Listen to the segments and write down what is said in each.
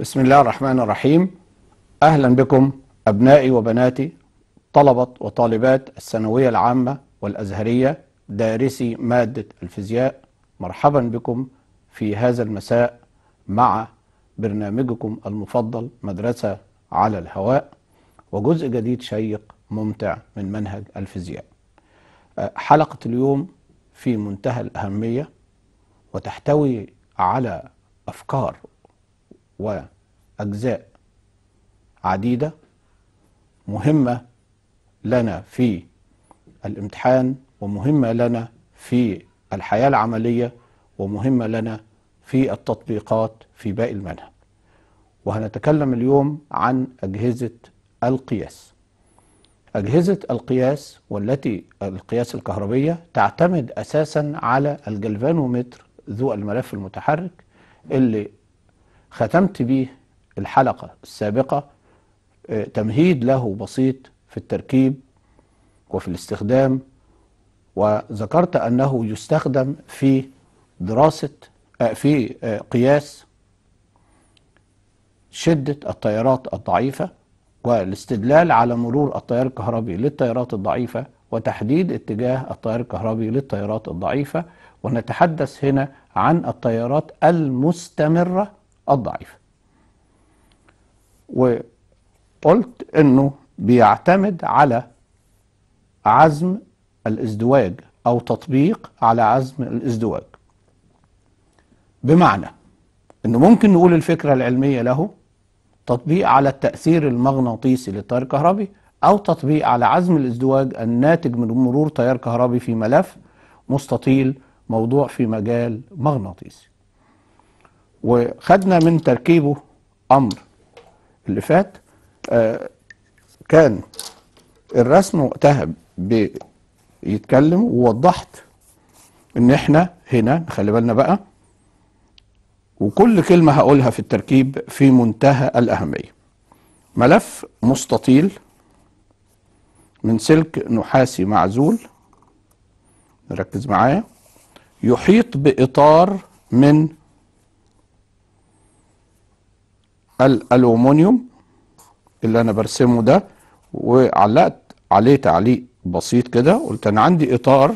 بسم الله الرحمن الرحيم أهلا بكم أبنائي وبناتي طلبة وطالبات الثانوية العامة والأزهرية دارسي مادة الفيزياء مرحبا بكم في هذا المساء مع برنامجكم المفضل مدرسة على الهواء وجزء جديد شيق ممتع من منهج الفيزياء أه، حلقة اليوم في منتهى الأهمية وتحتوي على أفكار وأجزاء عديدة مهمة لنا في الامتحان ومهمة لنا في الحياة العملية ومهمة لنا في التطبيقات في باقي المنهج وهنتكلم اليوم عن أجهزة القياس أجهزة القياس والتي القياس الكهربية تعتمد أساسا على الجلفانومتر ذو الملف المتحرك اللي ختمت به الحلقة السابقة آه، تمهيد له بسيط في التركيب وفي الاستخدام وذكرت أنه يستخدم في دراسة آه، في آه، قياس شدة التيارات الضعيفة والاستدلال على مرور التيار الكهربي للتيارات الضعيفة وتحديد اتجاه التيار الكهربي للتيارات الضعيفة ونتحدث هنا عن التيارات المستمرة الضعيفة وقلت انه بيعتمد على عزم الازدواج او تطبيق على عزم الازدواج بمعنى انه ممكن نقول الفكرة العلمية له تطبيق على التأثير المغناطيسي للتيار الكهربي او تطبيق على عزم الازدواج الناتج من مرور تيار كهربي في ملف مستطيل موضوع في مجال مغناطيسي وخدنا من تركيبه امر اللي فات آه كان الرسم وقتها بيتكلم ووضحت ان احنا هنا خلي بالنا بقى وكل كلمة هقولها في التركيب في منتهى الأهمية ملف مستطيل من سلك نحاسي معزول نركز معايا يحيط بإطار من الألومنيوم اللي أنا برسمه ده وعلقت عليه تعليق بسيط كده قلت أنا عندي إطار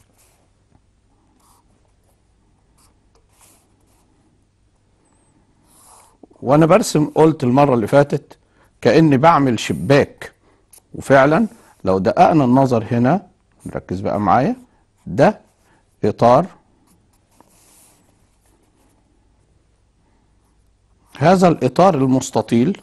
وأنا برسم قلت المرة اللي فاتت كأني بعمل شباك وفعلا لو دققنا النظر هنا نركز بقى معايا ده إطار هذا الإطار المستطيل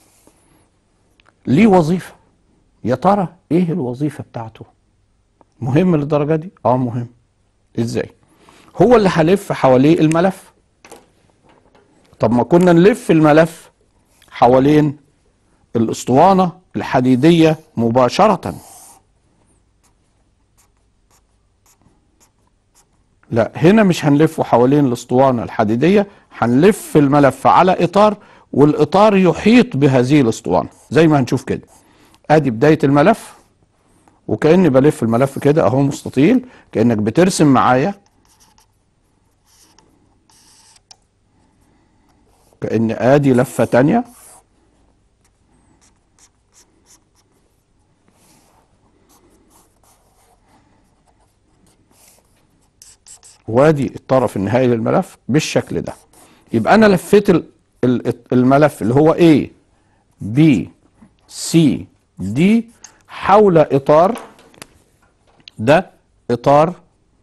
ليه وظيفة يا ترى إيه الوظيفة بتاعته مهم للدرجة دي؟ آه مهم إزاي؟ هو اللي هلف حواليه الملف طب ما كنا نلف الملف حوالين الاسطوانة الحديدية مباشرة لا هنا مش هنلفه حوالين الاسطوانة الحديدية هنلف الملف على اطار والاطار يحيط بهذه الاسطوانة زي ما هنشوف كده ادي بداية الملف وكأني بلف الملف كده اهو مستطيل كأنك بترسم معايا كأن ادي لفة تانية وادي الطرف النهائي للملف بالشكل ده يبقى انا لفيت ال- ال- الملف اللي هو A B C D حول اطار ده اطار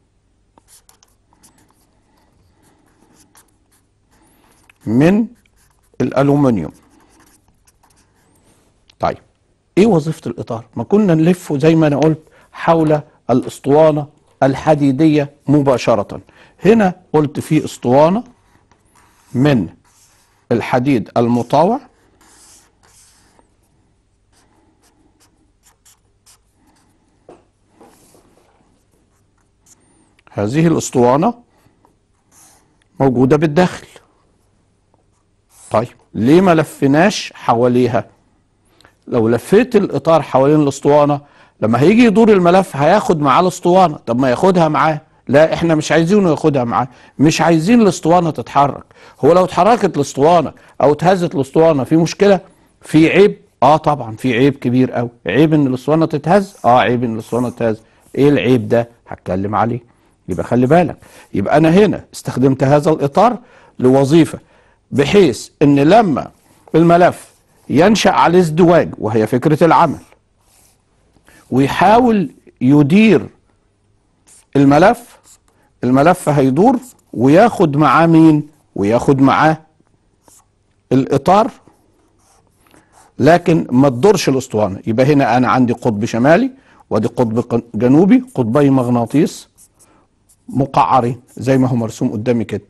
من الالومنيوم طيب ايه وظيفة الاطار ما كنا نلفه زي ما انا قلت حول الاسطوانة الحديدية مباشرة هنا قلت في اسطوانة من الحديد المطاوع هذه الاسطوانة موجودة بالداخل طيب ليه ما لفناش حواليها لو لفيت الاطار حوالين الاسطوانه لما هيجي يدور الملف هياخد معاه الاسطوانه طب ما ياخدها معاه لا احنا مش عايزينه ياخدها معاه مش عايزين الاسطوانه تتحرك هو لو اتحركت الاسطوانه او اتهزت الاسطوانه في مشكله في عيب اه طبعا في عيب كبير قوي عيب ان الاسطوانه تتهز اه عيب ان الاسطوانه تتهز ايه العيب ده هتكلم عليه يبقى خلي بالك يبقى انا هنا استخدمت هذا الاطار لوظيفه بحيث ان لما الملف ينشا عليه ازدواج وهي فكره العمل ويحاول يدير الملف الملف هيدور وياخد معاه مين وياخد معاه الاطار لكن ما تدورش الاسطوانه يبقى هنا انا عندي قطب شمالي وادي قطب جنوبي قطبي مغناطيس مقعرين زي ما هو مرسوم قدامي كده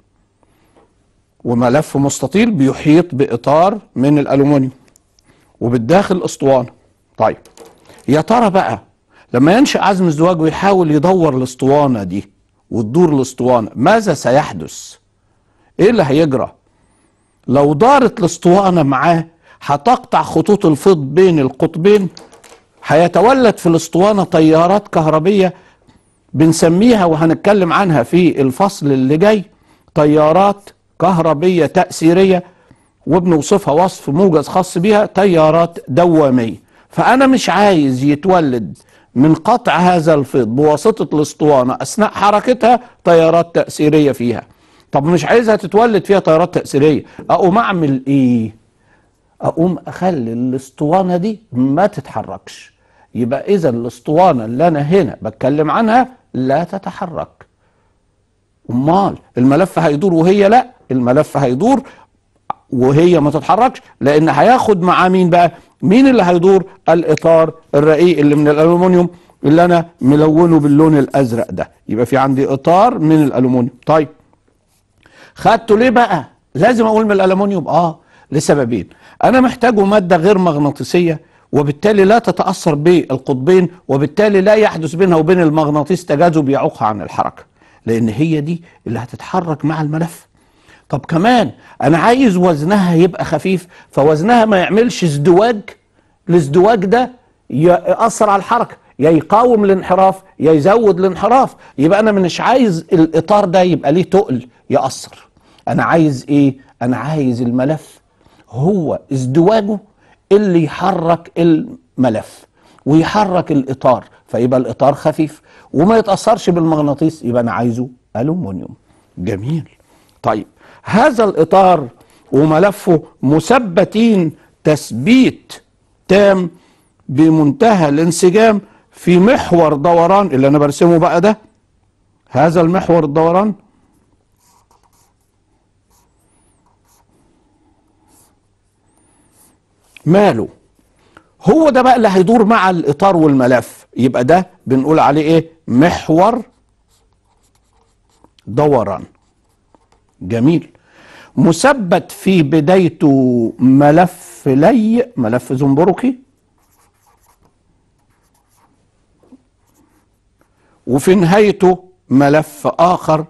وملف مستطيل بيحيط باطار من الالومنيوم وبالداخل اسطوانه طيب يا ترى بقى لما ينشا عزم ازدواج ويحاول يدور الاسطوانه دي وتدور الاسطوانه ماذا سيحدث ايه اللي هيجرى لو دارت الاسطوانه معاه هتقطع خطوط الفيض بين القطبين هيتولد في الاسطوانه تيارات كهربيه بنسميها وهنتكلم عنها في الفصل اللي جاي تيارات كهربيه تاثيريه وبنوصفها وصف موجز خاص بيها تيارات دواميه فانا مش عايز يتولد من قطع هذا الفيض بواسطه الاسطوانه اثناء حركتها تيارات تاثيريه فيها طب مش عايزها تتولد فيها تيارات تاثيريه اقوم اعمل ايه اقوم اخلي الاسطوانه دي ما تتحركش يبقى اذا الاسطوانه اللي انا هنا بتكلم عنها لا تتحرك امال الملف هيدور وهي لا الملف هيدور وهي ما تتحركش لان هياخد معاه مين بقى مين اللي هيدور الاطار الرقيق اللي من الالومنيوم اللي انا ملونه باللون الازرق ده يبقى في عندي اطار من الالومنيوم طيب خدته ليه بقى لازم اقول من الالومنيوم اه لسببين انا محتاجه ماده غير مغناطيسيه وبالتالي لا تتاثر بالقطبين وبالتالي لا يحدث بينها وبين المغناطيس تجاذب يعوقها عن الحركه لان هي دي اللي هتتحرك مع الملف طب كمان انا عايز وزنها يبقى خفيف فوزنها ما يعملش ازدواج الازدواج ده ياثر على الحركه يا يقاوم الانحراف يا يزود الانحراف يبقى انا مش عايز الاطار ده يبقى ليه تقل ياثر انا عايز ايه انا عايز الملف هو ازدواجه اللي يحرك الملف ويحرك الاطار فيبقى الاطار خفيف وما يتاثرش بالمغناطيس يبقى انا عايزه الومنيوم جميل طيب هذا الاطار وملفه مثبتين تثبيت تام بمنتهى الانسجام في محور دوران اللي انا برسمه بقى ده هذا المحور الدوران ماله هو ده بقى اللي هيدور مع الاطار والملف يبقى ده بنقول عليه ايه محور دوران جميل مثبت في بدايته ملف لي ملف زنبركي وفي نهايته ملف اخر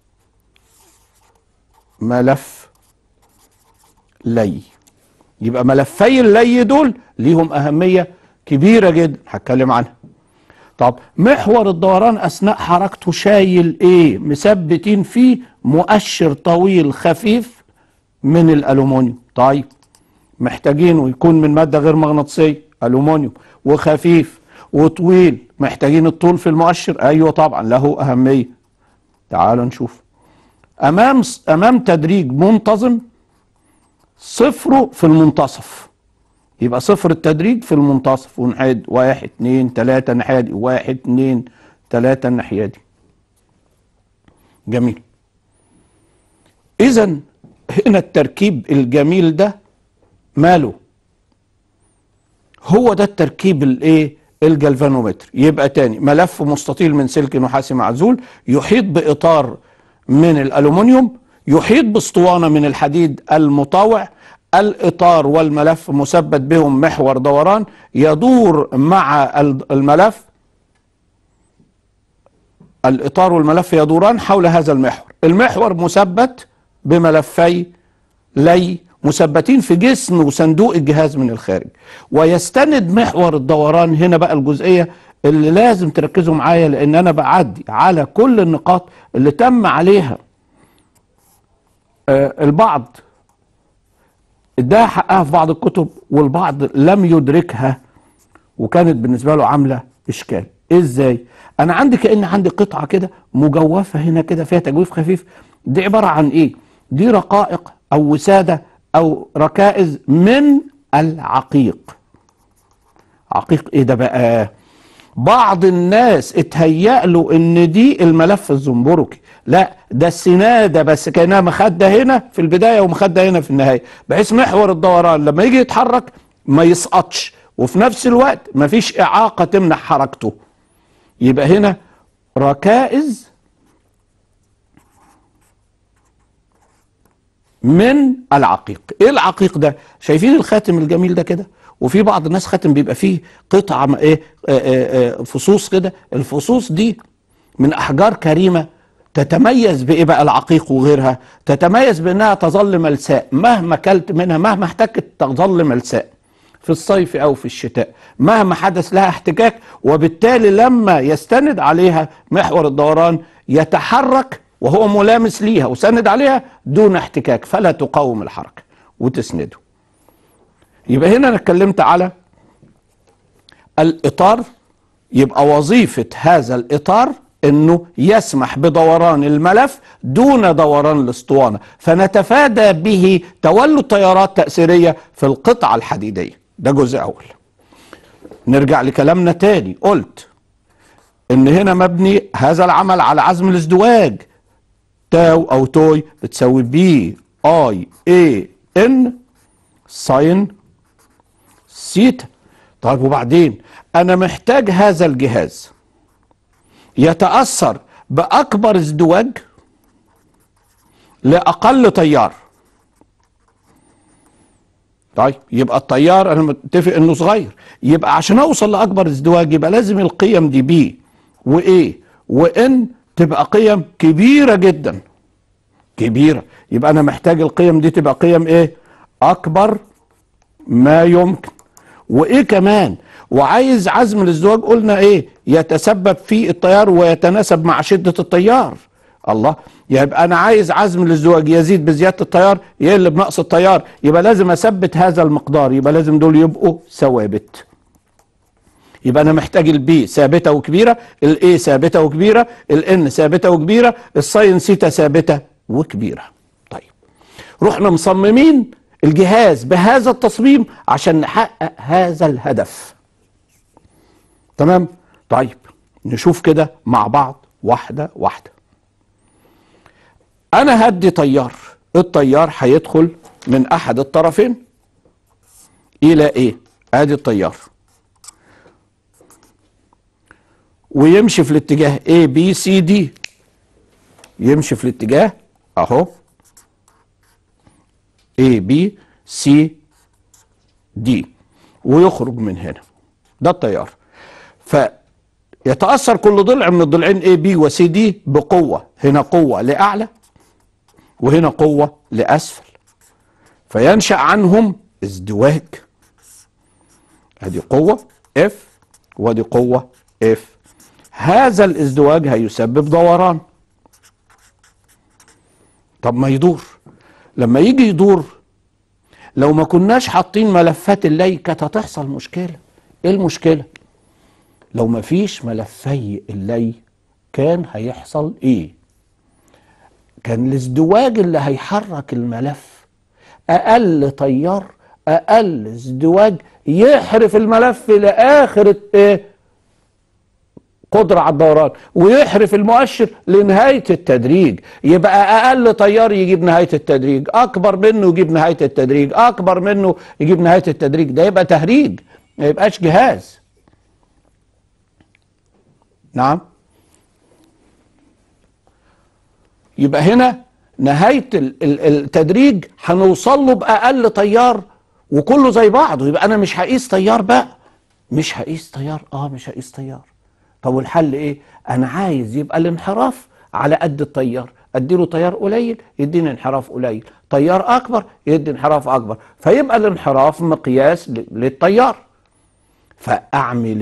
ملف لي يبقى ملفي اللي دول ليهم أهمية كبيرة جدا هتكلم عنها طب محور الدوران أثناء حركته شايل إيه مثبتين فيه مؤشر طويل خفيف من الألومنيوم طيب محتاجينه يكون من مادة غير مغناطيسية ألومنيوم وخفيف وطويل محتاجين الطول في المؤشر أيوة طبعا له أهمية تعالوا نشوف أمام أمام تدريج منتظم صفره في المنتصف يبقى صفر التدريج في المنتصف ونعد واحد اتنين تلاتة الناحية دي واحد اتنين تلاتة الناحية دي جميل إذا هنا التركيب الجميل ده ماله هو ده التركيب الايه الجلفانومتر يبقى تاني ملف مستطيل من سلك نحاسي معزول يحيط بإطار من الألومنيوم يحيط باسطوانة من الحديد المطاوع الإطار والملف مثبت بهم محور دوران يدور مع الملف الإطار والملف يدوران حول هذا المحور المحور مثبت بملفي لي مثبتين في جسم وصندوق الجهاز من الخارج ويستند محور الدوران هنا بقى الجزئية اللي لازم تركزوا معايا لان انا بعدي على كل النقاط اللي تم عليها آه، البعض اداها حقها في بعض الكتب والبعض لم يدركها وكانت بالنسبه له عامله اشكال ازاي انا عندي كان عندي قطعه كده مجوفه هنا كده فيها تجويف خفيف دي عباره عن ايه دي رقائق او وساده او ركائز من العقيق عقيق ايه ده بقى بعض الناس اتهيأ له ان دي الملف الزنبركي لا ده السناده بس كانها مخده هنا في البدايه ومخده هنا في النهايه بحيث محور الدوران لما يجي يتحرك ما يسقطش وفي نفس الوقت ما فيش اعاقه تمنع حركته يبقى هنا ركائز من العقيق ايه العقيق ده شايفين الخاتم الجميل ده كده وفي بعض الناس خاتم بيبقى فيه قطعه م- ايه آه، آه، آه، فصوص كده الفصوص دي من احجار كريمه تتميز بايه بقى العقيق وغيرها تتميز بانها تظل ملساء مهما كلت منها مهما احتكت تظل ملساء في الصيف او في الشتاء مهما حدث لها احتكاك وبالتالي لما يستند عليها محور الدوران يتحرك وهو ملامس ليها وسند عليها دون احتكاك فلا تقاوم الحركه وتسنده يبقى هنا انا اتكلمت على الاطار يبقى وظيفه هذا الاطار انه يسمح بدوران الملف دون دوران الاسطوانه فنتفادى به تولد تيارات تاثيريه في القطعه الحديديه ده جزء اول نرجع لكلامنا تاني قلت ان هنا مبني هذا العمل على عزم الازدواج تاو او توي بتساوي بي اي اي ان ساين سيتا طيب وبعدين انا محتاج هذا الجهاز يتاثر باكبر ازدواج لاقل تيار طيب يبقى التيار انا متفق انه صغير يبقى عشان اوصل لاكبر ازدواج يبقى لازم القيم دي بي وايه وان تبقى قيم كبيره جدا كبيره يبقى انا محتاج القيم دي تبقى قيم ايه اكبر ما يمكن وايه كمان وعايز عزم الازدواج قلنا ايه يتسبب في التيار ويتناسب مع شده التيار الله يبقى انا عايز عزم الازدواج يزيد بزياده التيار يقل بنقص التيار يبقى لازم اثبت هذا المقدار يبقى لازم دول يبقوا ثوابت يبقى انا محتاج البي ثابته وكبيره الاي ثابته وكبيره الان ثابته وكبيره الساين سيتا ثابته وكبيره طيب رحنا مصممين الجهاز بهذا التصميم عشان نحقق هذا الهدف تمام طيب نشوف كده مع بعض واحده واحده انا هدي تيار التيار هيدخل من احد الطرفين الى ايه ادي التيار ويمشي في الاتجاه A B C D يمشي في الاتجاه اهو A B C D ويخرج من هنا ده التيار فيتأثر كل ضلع من الضلعين A B و C D بقوة هنا قوة لأعلى وهنا قوة لأسفل فينشأ عنهم ازدواج ادي قوة F ودي قوة F هذا الازدواج هيسبب دوران طب ما يدور لما يجي يدور لو ما كناش حاطين ملفات اللي كانت هتحصل مشكلة ايه المشكلة لو ما فيش ملفي اللي كان هيحصل ايه كان الازدواج اللي هيحرك الملف اقل تيار اقل ازدواج يحرف الملف لاخر ايه قدرة على الدوران ويحرف المؤشر لنهاية التدريج يبقى أقل تيار يجيب نهاية التدريج أكبر منه يجيب نهاية التدريج أكبر منه يجيب نهاية التدريج ده يبقى تهريج ما يبقاش جهاز نعم يبقى هنا نهاية ال- ال- التدريج هنوصل له بأقل تيار وكله زي بعضه يبقى أنا مش هقيس تيار بقى مش هقيس تيار اه مش هقيس تيار طب والحل ايه انا عايز يبقى الانحراف على قد التيار اديله تيار قليل يديني انحراف قليل تيار اكبر يدي انحراف اكبر فيبقى الانحراف مقياس ل- للتيار فاعمل ايه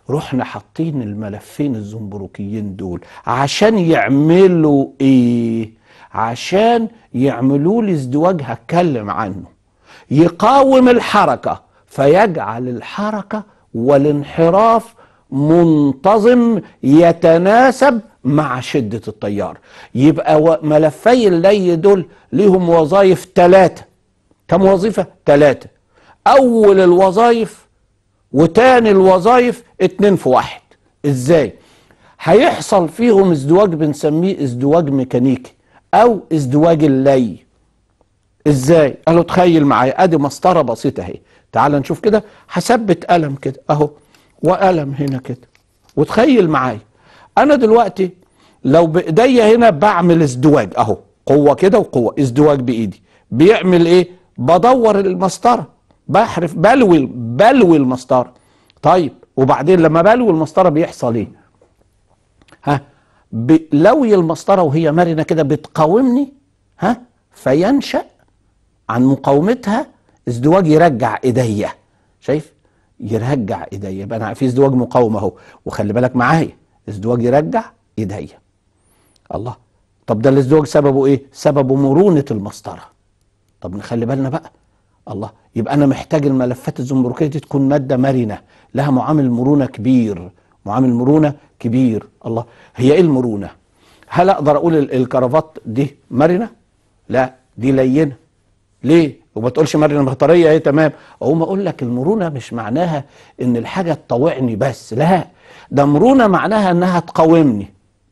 رحنا حاطين الملفين الزنبروكيين دول عشان يعملوا ايه عشان يعملوا لي ازدواج هتكلم عنه يقاوم الحركة فيجعل الحركة والانحراف منتظم يتناسب مع شدة التيار يبقى و- ملفي اللي دول ليهم وظائف ثلاثة كم وظيفة؟ ثلاثة أول الوظائف وتاني الوظائف اتنين في واحد ازاي؟ هيحصل فيهم ازدواج بنسميه ازدواج ميكانيكي أو ازدواج اللي ازاي؟ قالوا تخيل معايا ادي مسطره بسيطه اهي تعال نشوف كده هثبت قلم كده اهو وقلم هنا كده وتخيل معايا انا دلوقتي لو بايديا هنا بعمل ازدواج اهو قوه كده وقوه ازدواج بايدي بيعمل ايه؟ بدور المسطره بحرف بلوي بلوي المسطره طيب وبعدين لما بلوي المسطره بيحصل ايه؟ ها ب- لوي المسطره وهي مرنه كده بتقاومني ها فينشأ عن مقاومتها ازدواج يرجع ايديا شايف يرجع ايديا يبقى انا في ازدواج مقاومه اهو وخلي بالك معايا ازدواج يرجع ايديا الله طب ده الازدواج سببه ايه سببه مرونه المسطره طب نخلي بالنا بقى الله يبقى انا محتاج الملفات الزنبركيه دي تكون ماده مرنه لها معامل مرونه كبير معامل مرونه كبير الله هي ايه المرونه هل اقدر اقول ال- الكرافات دي مرنه لا دي لينه ليه وما تقولش مرنه بطاريه ايه تمام اقوم اقول لك المرونه مش معناها ان الحاجه تطوعني بس لا ده مرونه معناها انها تقاومني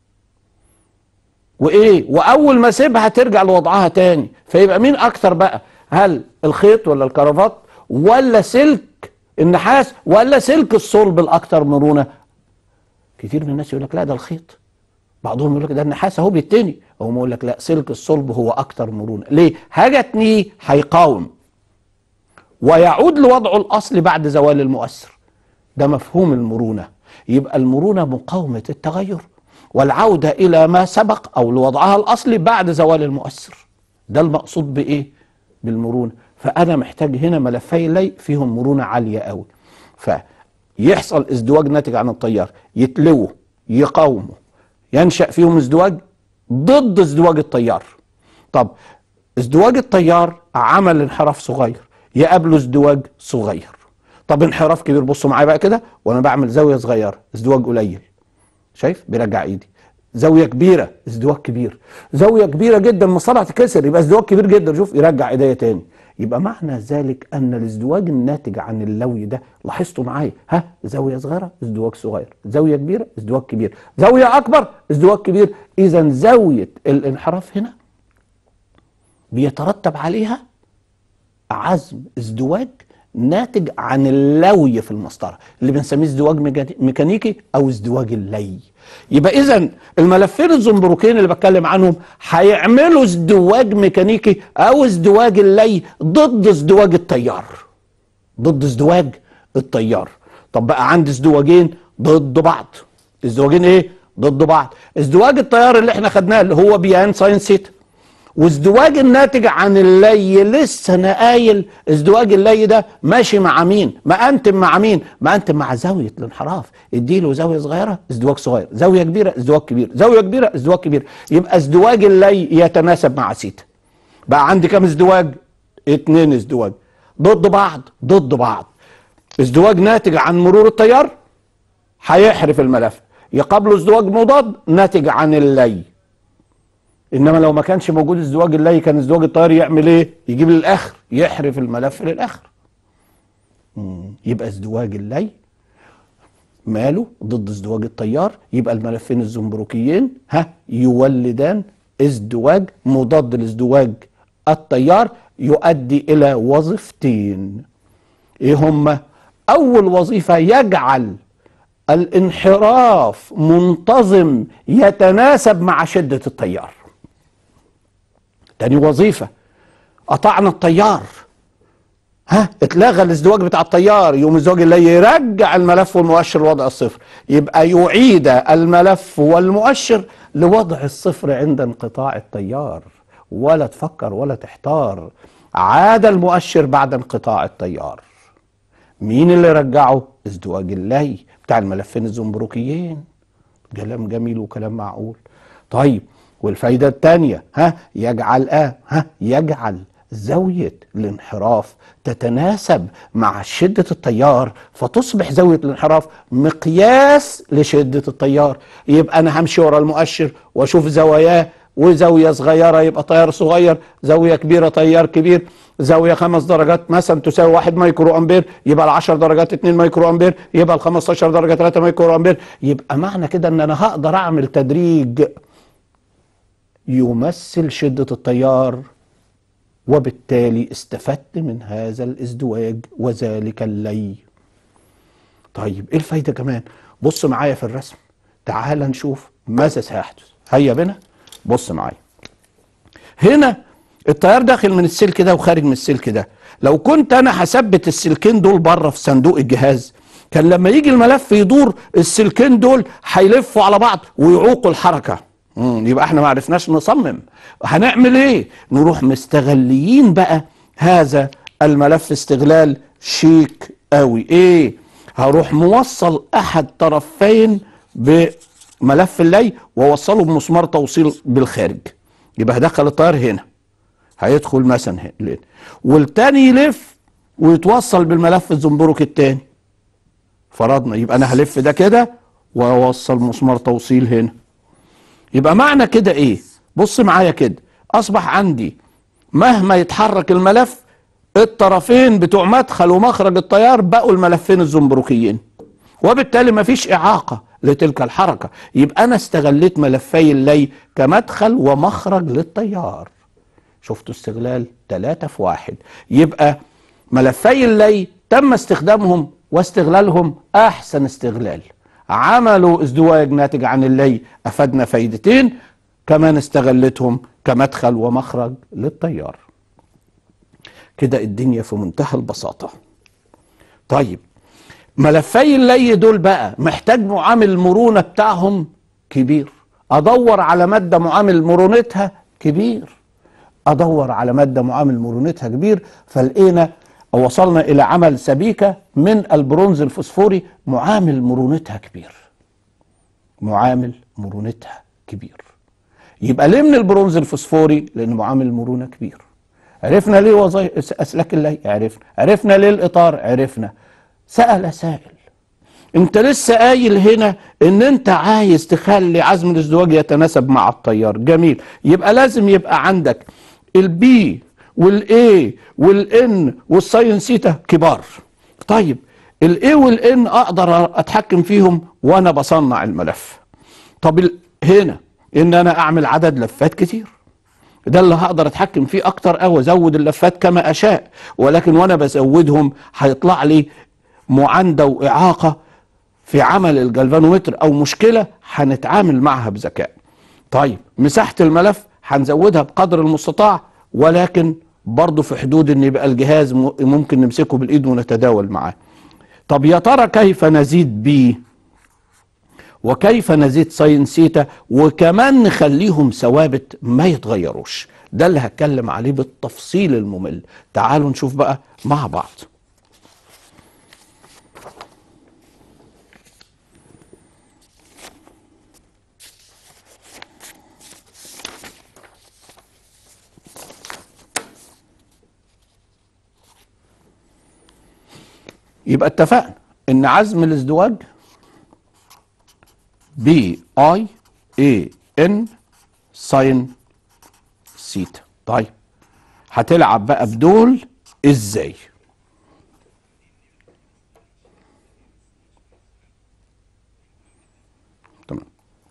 وايه واول ما اسيبها ترجع لوضعها تاني فيبقى مين اكتر بقى هل الخيط ولا الكرافات ولا سلك النحاس ولا سلك الصلب الاكثر مرونه كتير من الناس يقول لك لا ده الخيط بعضهم يقول لك ده النحاس اهو بيتني اقوم اقول لك لا سلك الصلب هو اكتر مرونه ليه هجتني هيقاوم ويعود لوضعه الاصلي بعد زوال المؤثر ده مفهوم المرونه يبقى المرونه مقاومه التغير والعوده الى ما سبق او لوضعها الاصلي بعد زوال المؤثر ده المقصود بايه بالمرونه فانا محتاج هنا ملفي لي فيهم مرونه عاليه قوي فيحصل ازدواج ناتج عن التيار يتلووا يقاوموا ينشا فيهم ازدواج ضد ازدواج التيار طب ازدواج التيار عمل انحراف صغير يقابله ازدواج صغير طب انحراف كبير بصوا معايا بقى كده وانا بعمل زاويه صغيره ازدواج قليل شايف بيرجع ايدي زاويه كبيره ازدواج كبير زاويه كبيره جدا المصطلح تكسر يبقى ازدواج كبير جدا شوف يرجع ايديا تاني يبقى معنى ذلك ان الازدواج الناتج عن اللوي ده لاحظتوا معايا ها زاويه صغيره ازدواج صغير زاويه كبيره ازدواج كبير زاويه اكبر ازدواج كبير اذا زاويه الانحراف هنا بيترتب عليها عزم ازدواج ناتج عن اللوي في المسطره اللي بنسميه ازدواج ميكا- ميكانيكي او ازدواج اللي يبقى اذا الملفين الزنبروكين اللي بتكلم عنهم هيعملوا ازدواج ميكانيكي او ازدواج اللي ضد ازدواج التيار ضد ازدواج التيار طب بقى عندي ازدواجين ضد بعض ازدواجين ايه ضد بعض ازدواج التيار اللي احنا خدناه اللي هو بيان ساين سيتا وازدواج الناتج عن اللي لسه انا قايل ازدواج اللي ده ماشي مع مين ما انتم مع مين ما انتم مع زاويه الانحراف اديله زاويه صغيره ازدواج صغير زاويه كبيره ازدواج كبير زاويه كبيره ازدواج كبير يبقى ازدواج اللي يتناسب مع سيتا بقى عندي كام ازدواج اتنين ازدواج ضد بعض ضد بعض ازدواج ناتج عن مرور التيار هيحرف الملف يقابله ازدواج مضاد ناتج عن اللي انما لو ما كانش موجود ازدواج اللي كان ازدواج التيار يعمل ايه يجيب للاخر يحرف الملف للاخر مم. يبقى ازدواج اللي ماله ضد ازدواج التيار يبقى الملفين الزنبروكيين ها يولدان ازدواج مضاد لازدواج التيار يؤدي الى وظيفتين ايه هما اول وظيفه يجعل الانحراف منتظم يتناسب مع شده التيار تاني وظيفه قطعنا التيار ها اتلغى الازدواج بتاع التيار يوم الزواج اللي يرجع الملف والمؤشر لوضع الصفر يبقى يعيد الملف والمؤشر لوضع الصفر عند انقطاع التيار ولا تفكر ولا تحتار عاد المؤشر بعد انقطاع التيار مين اللي رجعه ازدواج اللي بتاع الملفين الزنبركيين كلام جميل وكلام معقول طيب والفايدة الثانية ها يجعل اه ها يجعل زاوية الانحراف تتناسب مع شدة التيار فتصبح زاوية الانحراف مقياس لشدة التيار يبقى أنا همشي ورا المؤشر وأشوف زواياه وزاوية صغيرة يبقى تيار صغير زاوية كبيرة تيار كبير زاوية خمس درجات مثلا تساوي واحد مايكرو أمبير يبقى العشر درجات اتنين مايكرو أمبير يبقى الخمستاشر درجة تلاتة مايكرو أمبير يبقى معنى كده أن أنا هقدر أعمل تدريج يمثل شدة التيار وبالتالي استفدت من هذا الازدواج وذلك اللي طيب ايه الفايدة كمان بص معايا في الرسم تعال نشوف ماذا سيحدث هيا بنا بص معايا هنا التيار داخل من السلك ده وخارج من السلك ده لو كنت انا هثبت السلكين دول بره في صندوق الجهاز كان لما يجي الملف يدور السلكين دول هيلفوا على بعض ويعوقوا الحركه مم، يبقى احنا ما عرفناش نصمم هنعمل ايه نروح مستغليين بقى هذا الملف استغلال شيك قوي ايه هروح موصل احد طرفين بملف اللي واوصله بمسمار توصيل بالخارج يبقى هدخل التيار هنا هيدخل مثلا هنا والتاني يلف ويتوصل بالملف الزنبرك التاني فرضنا يبقى انا هلف ده كده واوصل مسمار توصيل هنا يبقى معنى كده ايه بص معايا كده اصبح عندي مهما يتحرك الملف الطرفين بتوع مدخل ومخرج التيار بقوا الملفين الزنبركيين وبالتالي مفيش اعاقه لتلك الحركه يبقى انا استغليت ملفي اللي كمدخل ومخرج للتيار شفتوا استغلال ثلاثة في واحد يبقى ملفي اللي تم استخدامهم واستغلالهم احسن استغلال عملوا ازدواج ناتج عن اللي افادنا فايدتين كمان استغلتهم كمدخل ومخرج للتيار كده الدنيا في منتهى البساطة طيب ملفي اللي دول بقى محتاج معامل المرونة بتاعهم كبير ادور على مادة معامل مرونتها كبير ادور على مادة معامل مرونتها كبير فلقينا وصلنا الى عمل سبيكة من البرونز الفوسفوري معامل مرونتها كبير معامل مرونتها كبير يبقى ليه من البرونز الفوسفوري لان معامل المرونة كبير عرفنا ليه وظائف اسلاك اللي عرفنا عرفنا ليه الاطار عرفنا سأل سائل انت لسه قايل هنا ان انت عايز تخلي عزم الازدواج يتناسب مع التيار جميل يبقى لازم يبقى عندك البي والاي والان والساين سيتا كبار طيب الاي والان اقدر اتحكم فيهم وانا بصنع الملف طب ال- هنا ان انا اعمل عدد لفات كتير ده اللي هقدر اتحكم فيه اكتر او ازود اللفات كما اشاء ولكن وانا بزودهم هيطلع لي معاندة واعاقة في عمل الجلفانومتر او مشكلة هنتعامل معها بذكاء طيب مساحة الملف هنزودها بقدر المستطاع ولكن برضه في حدود ان يبقى الجهاز م- ممكن نمسكه بالايد ونتداول معاه طب يا ترى كيف نزيد بيه وكيف نزيد ساين سيتا وكمان نخليهم ثوابت ما يتغيروش ده اللي هتكلم عليه بالتفصيل الممل تعالوا نشوف بقى مع بعض يبقى اتفقنا ان عزم الازدواج بي اي اي ان ساين سيتا طيب هتلعب بقى بدول ازاي تمام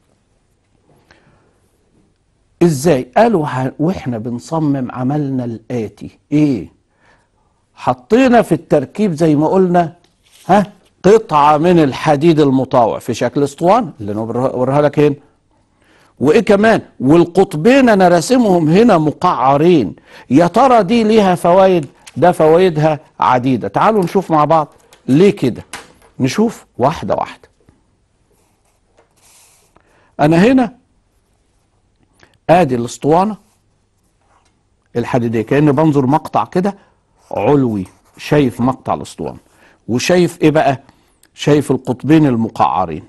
ازاي قالوا ه- واحنا بنصمم عملنا الاتي ايه حطينا في التركيب زي ما قلنا ها قطعة من الحديد المطاوع في شكل اسطوانة اللي انا بوريها بوريها لك هنا وايه كمان والقطبين انا راسمهم هنا مقعرين يا ترى دي ليها فوائد ده فوائدها عديدة تعالوا نشوف مع بعض ليه كده نشوف واحدة واحدة انا هنا ادي الاسطوانة الحديدية كأني بنظر مقطع كده علوي شايف مقطع الاسطوانة وشايف ايه بقى شايف القطبين المقعرين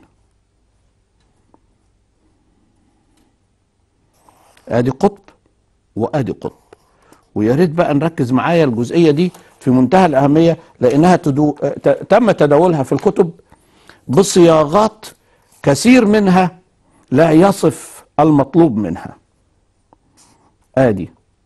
ادي قطب وادي قطب ويا ريت بقى نركز معايا الجزئيه دي في منتهى الاهميه لانها تدو... ت... تم تداولها في الكتب بصياغات كثير منها لا يصف المطلوب منها ادي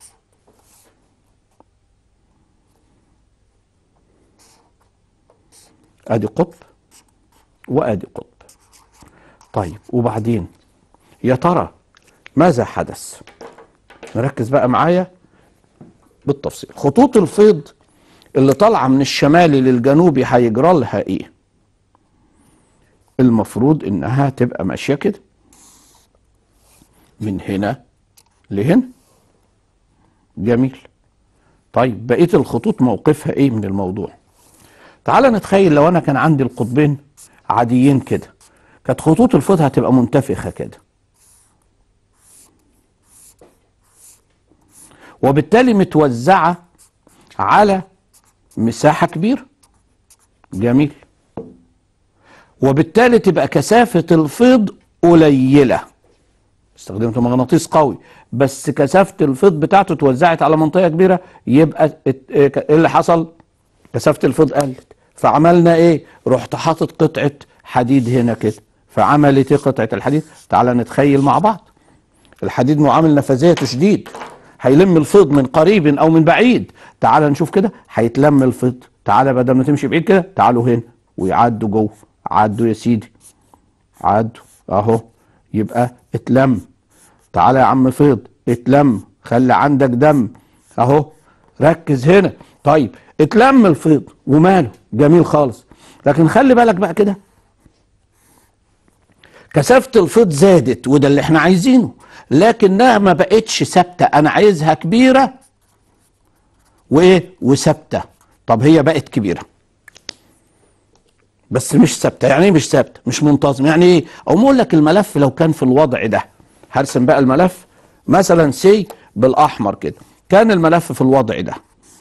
ادي قطب وادي قطب طيب وبعدين يا ترى ماذا حدث نركز بقى معايا بالتفصيل خطوط الفيض اللي طالعه من الشمالي للجنوبي هيجرى لها ايه المفروض انها تبقى ماشيه كده من هنا لهنا جميل طيب بقيه الخطوط موقفها ايه من الموضوع تعال نتخيل لو انا كان عندي القطبين عاديين كده كانت خطوط الفيض هتبقى منتفخه كده وبالتالي متوزعه على مساحه كبيره جميل وبالتالي تبقى كثافه الفيض قليله استخدمت مغناطيس قوي بس كثافه الفيض بتاعته اتوزعت على منطقه كبيره يبقى ايه اللي حصل كثافه الفيض قلت فعملنا ايه رحت حاطط قطعه حديد هنا كده فعملت ايه قطعه الحديد تعال نتخيل مع بعض الحديد معامل نفاذيته شديد هيلم الفيض من قريب او من بعيد تعال نشوف كده هيتلم الفيض تعال بدل ما تمشي بعيد كده تعالوا هنا ويعدوا جوه عدوا يا سيدي عدوا اهو يبقى اتلم تعالى يا عم فيض اتلم خلي عندك دم اهو ركز هنا طيب اتلم الفيض وماله جميل خالص لكن خلي بالك بقى كده كثافة الفيض زادت وده اللي احنا عايزينه لكنها ما بقتش ثابتة انا عايزها كبيرة وايه وثابتة طب هي بقت كبيرة بس مش ثابتة يعني ايه مش ثابتة مش منتظم يعني ايه او اقول لك الملف لو كان في الوضع ده هرسم بقى الملف مثلا سي بالاحمر كده كان الملف في الوضع ده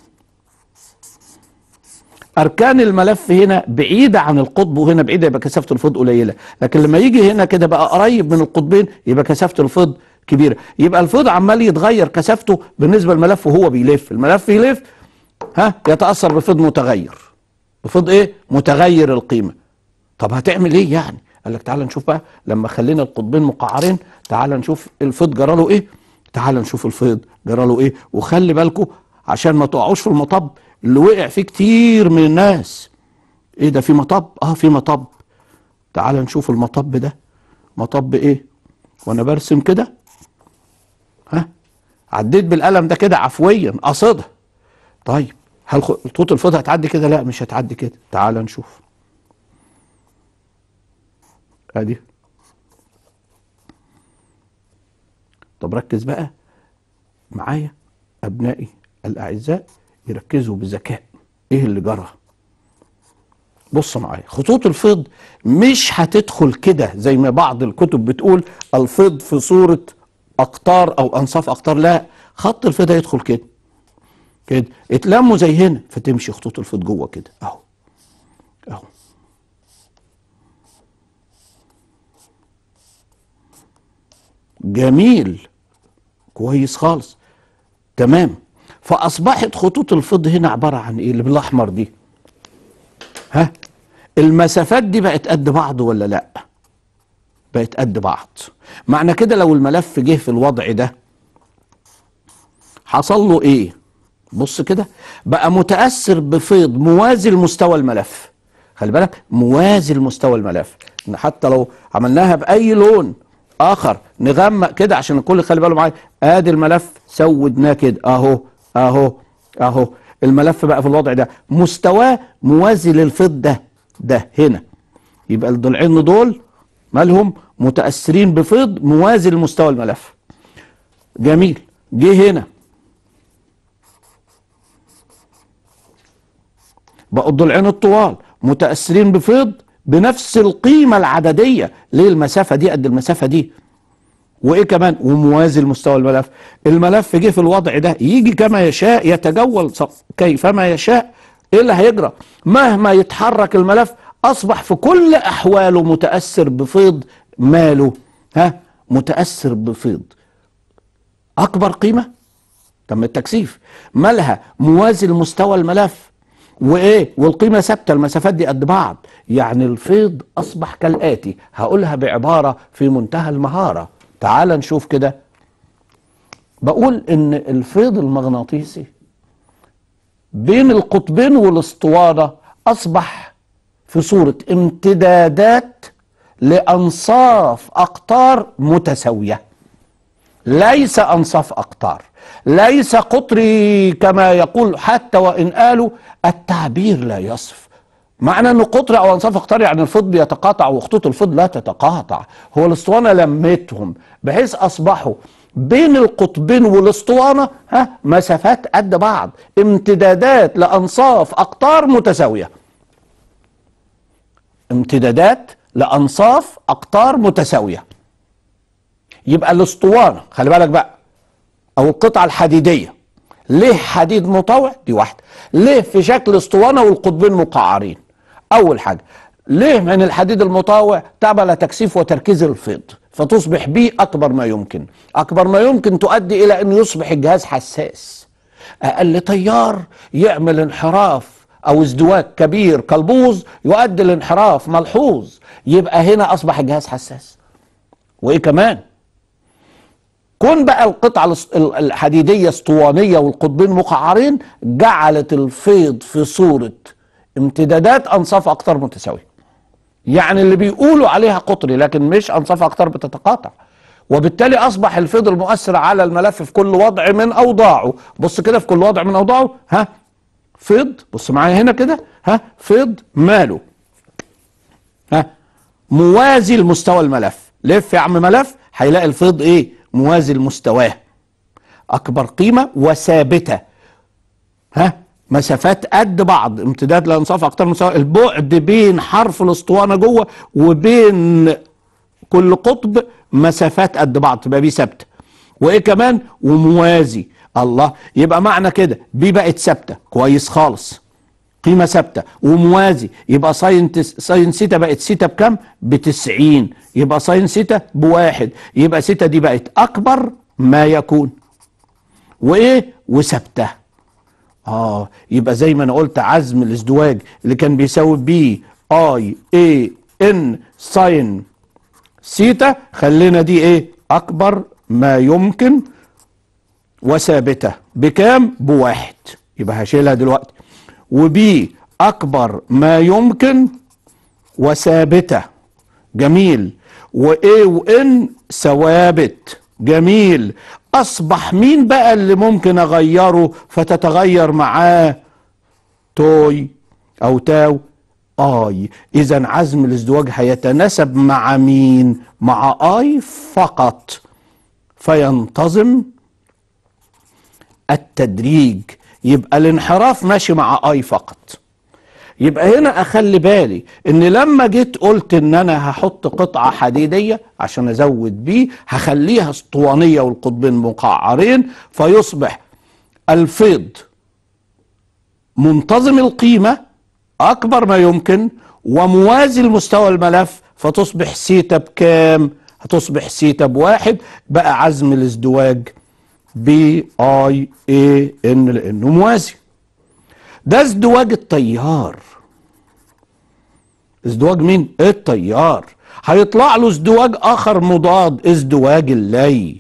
اركان الملف هنا بعيده عن القطب وهنا بعيده يبقى كثافه الفيض قليله لكن لما يجي هنا كده بقى قريب من القطبين يبقى كثافه الفيض كبيره يبقى الفيض عمال يتغير كثافته بالنسبه للملف وهو بيلف الملف يلف ها يتاثر بفيض متغير بفيض ايه متغير القيمه طب هتعمل ايه يعني قال لك تعال نشوف بقى لما خلينا القطبين مقعرين تعال نشوف الفيض جرى له ايه تعال نشوف الفيض جرى له ايه وخلي بالكم عشان ما تقعوش في المطب اللي وقع فيه كتير من الناس ايه ده في مطب اه في مطب تعال نشوف المطب ده مطب ايه وانا برسم كده ها عديت بالقلم ده كده عفويا قصدها طيب هل خطوط الفيض هتعدي كده لا مش هتعدي كده تعال نشوف ادي طب ركز بقى معايا ابنائي الاعزاء يركزوا بذكاء ايه اللي جرى بص معايا خطوط الفيض مش هتدخل كده زي ما بعض الكتب بتقول الفيض في صورة اقطار او انصاف اقطار لا خط الفيض هيدخل كده كده اتلموا زي هنا فتمشي خطوط الفيض جوه كده اهو اهو جميل كويس خالص تمام فاصبحت خطوط الفيض هنا عباره عن ايه اللي بالاحمر دي ها المسافات دي بقت قد بعض ولا لا بقت قد بعض معنى كده لو الملف جه في الوضع ده حصل له ايه بص كده بقى متاثر بفيض موازي لمستوى الملف خلي بالك موازي لمستوى الملف ان حتى لو عملناها باي لون اخر نغمق كده عشان الكل خلي باله معايا ادي الملف سودناه كده اهو اهو اهو الملف بقى في الوضع ده مستواه موازي للفيض ده ده هنا يبقى الضلعين دول مالهم متاثرين بفيض موازي لمستوى الملف جميل جه هنا بقوا الضلعين الطوال متاثرين بفيض بنفس القيمه العدديه ليه المسافه دي قد المسافه دي وايه كمان وموازي لمستوى الملف الملف جه في الوضع ده يجي كما يشاء يتجول كيفما يشاء ايه اللي هيجرى مهما يتحرك الملف اصبح في كل احواله متاثر بفيض ماله ها متاثر بفيض اكبر قيمه تم التكثيف مالها موازي لمستوى الملف وايه والقيمه ثابته المسافات دي قد بعض يعني الفيض اصبح كالاتي هقولها بعباره في منتهى المهاره تعال نشوف كده بقول ان الفيض المغناطيسي بين القطبين والاسطوانه اصبح في صوره امتدادات لانصاف اقطار متساويه ليس انصاف اقطار ليس قطري كما يقول حتى وان قالوا التعبير لا يصف معنى ان قطر او انصاف اقطار يعني الفض بيتقاطع وخطوط الفض لا تتقاطع هو الاسطوانه لمتهم بحيث اصبحوا بين القطبين والاسطوانه ها مسافات قد بعض امتدادات لانصاف اقطار متساويه امتدادات لانصاف اقطار متساويه يبقى الاسطوانه خلي بالك بقى او القطعه الحديديه ليه حديد مطوع دي واحده ليه في شكل اسطوانه والقطبين مقعرين اول حاجه ليه من الحديد المطاوع تعمل تكثيف وتركيز الفيض فتصبح بيه اكبر ما يمكن اكبر ما يمكن تؤدي الى ان يصبح الجهاز حساس اقل تيار يعمل انحراف او ازدواج كبير كالبوظ يؤدي لانحراف ملحوظ يبقى هنا اصبح الجهاز حساس وايه كمان كون بقى القطعة الحديدية اسطوانية والقطبين مقعرين جعلت الفيض في صورة امتدادات أنصاف أقطار متساوية يعني اللي بيقولوا عليها قطري لكن مش أنصاف أقطار بتتقاطع وبالتالي أصبح الفيض المؤثر على الملف في كل وضع من أوضاعه بص كده في كل وضع من أوضاعه ها فيض بص معايا هنا كده ها فيض ماله ها موازي لمستوى الملف لف يا عم ملف هيلاقي الفيض ايه موازي لمستواه اكبر قيمه وثابته ها مسافات قد بعض امتداد لانصاف اقطار مساواه البعد بين حرف الاسطوانه جوه وبين كل قطب مسافات قد بعض تبقى بي ثابته وايه كمان وموازي الله يبقى معنى كده بي بقت ثابته كويس خالص قيمة ثابتة وموازي يبقى ساين تس... ساين سيتا بقت سيتا بكم؟ ب 90 يبقى ساين سيتا بواحد يبقى سيتا دي بقت أكبر ما يكون وإيه؟ وثابتة آه يبقى زي ما أنا قلت عزم الازدواج اللي كان بيساوي بي اي اي ان ساين سيتا خلينا دي إيه؟ أكبر ما يمكن وثابتة بكام؟ بواحد يبقى هشيلها دلوقتي وبي أكبر ما يمكن وثابتة جميل وإيه وإن ثوابت جميل أصبح مين بقى اللي ممكن أغيره فتتغير معاه توي أو تاو آي إذا عزم الازدواج هيتناسب مع مين مع آي فقط فينتظم التدريج يبقى الانحراف ماشي مع اي فقط يبقى هنا اخلي بالي ان لما جيت قلت ان انا هحط قطعه حديديه عشان ازود بيه هخليها اسطوانيه والقطبين مقعرين فيصبح الفيض منتظم القيمه اكبر ما يمكن وموازي لمستوى الملف فتصبح سيتا بكام هتصبح سيتا بواحد بقى عزم الازدواج بي اي اي ان لانه موازي ده ازدواج التيار ازدواج مين التيار هيطلع له ازدواج اخر مضاد ازدواج اللي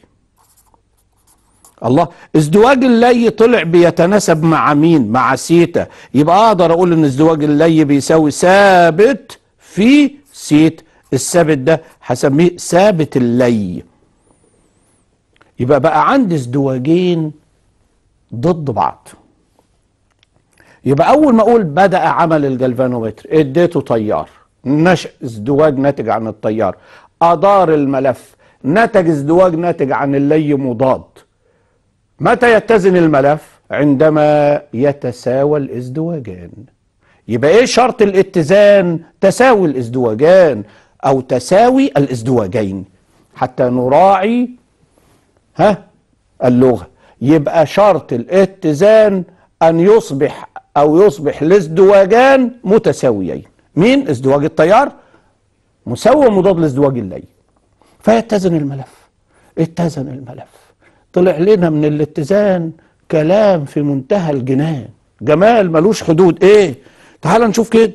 الله ازدواج اللي طلع بيتناسب مع مين مع سيتا يبقى اقدر اقول ان ازدواج اللي بيساوي ثابت في سيت الثابت ده هسميه ثابت اللي يبقى بقى عندي ازدواجين ضد بعض يبقى اول ما اقول بدا عمل الجلفانومتر اديته تيار نشأ ازدواج ناتج عن التيار ادار الملف نتج ازدواج ناتج عن اللي مضاد متى يتزن الملف عندما يتساوى الازدواجان يبقى ايه شرط الاتزان تساوي الازدواجان او تساوي الازدواجين حتى نراعي ها اللغة يبقى شرط الاتزان أن يصبح أو يصبح الازدواجان متساويين مين ازدواج التيار مساوي مضاد لازدواج اللي فيتزن الملف اتزن الملف طلع لنا من الاتزان كلام في منتهى الجنان جمال ملوش حدود ايه تعال نشوف كده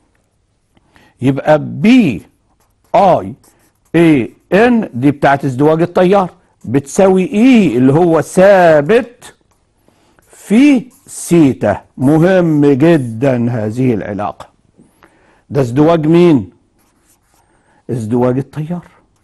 يبقى بي اي اي ان دي بتاعت ازدواج التيار بتساوي اي اللي هو ثابت في سيتا مهم جدا هذه العلاقة ده ازدواج مين ازدواج التيار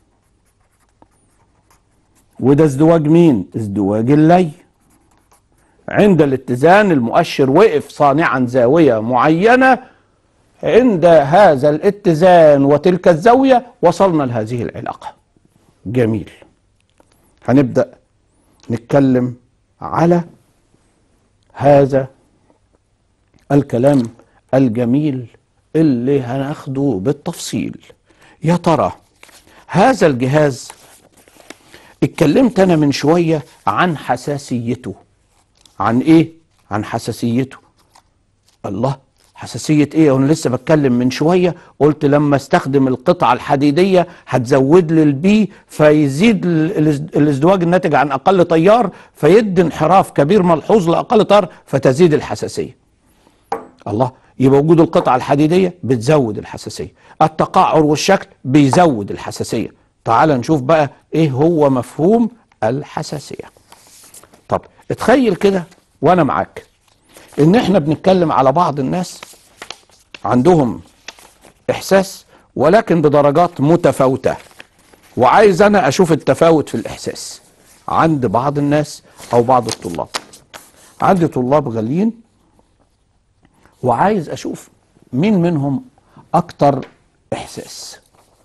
وده ازدواج مين ازدواج اللي عند الاتزان المؤشر وقف صانعا زاوية معينة عند هذا الاتزان وتلك الزاوية وصلنا لهذه العلاقة جميل هنبدأ نتكلم على هذا الكلام الجميل اللي هناخده بالتفصيل يا ترى هذا الجهاز اتكلمت انا من شوية عن حساسيته عن ايه عن حساسيته الله حساسية ايه وانا لسه بتكلم من شوية قلت لما استخدم القطعة الحديدية هتزود لي البي فيزيد الازدواج الناتج عن اقل تيار فيدي انحراف كبير ملحوظ لاقل تيار فتزيد الحساسية الله يبقى وجود القطعة الحديدية بتزود الحساسية التقعر والشكل بيزود الحساسية تعال نشوف بقى ايه هو مفهوم الحساسية طب اتخيل كده وانا معاك ان احنا بنتكلم على بعض الناس عندهم احساس ولكن بدرجات متفاوته وعايز انا اشوف التفاوت في الاحساس عند بعض الناس او بعض الطلاب عندي طلاب غاليين وعايز اشوف مين منهم اكتر احساس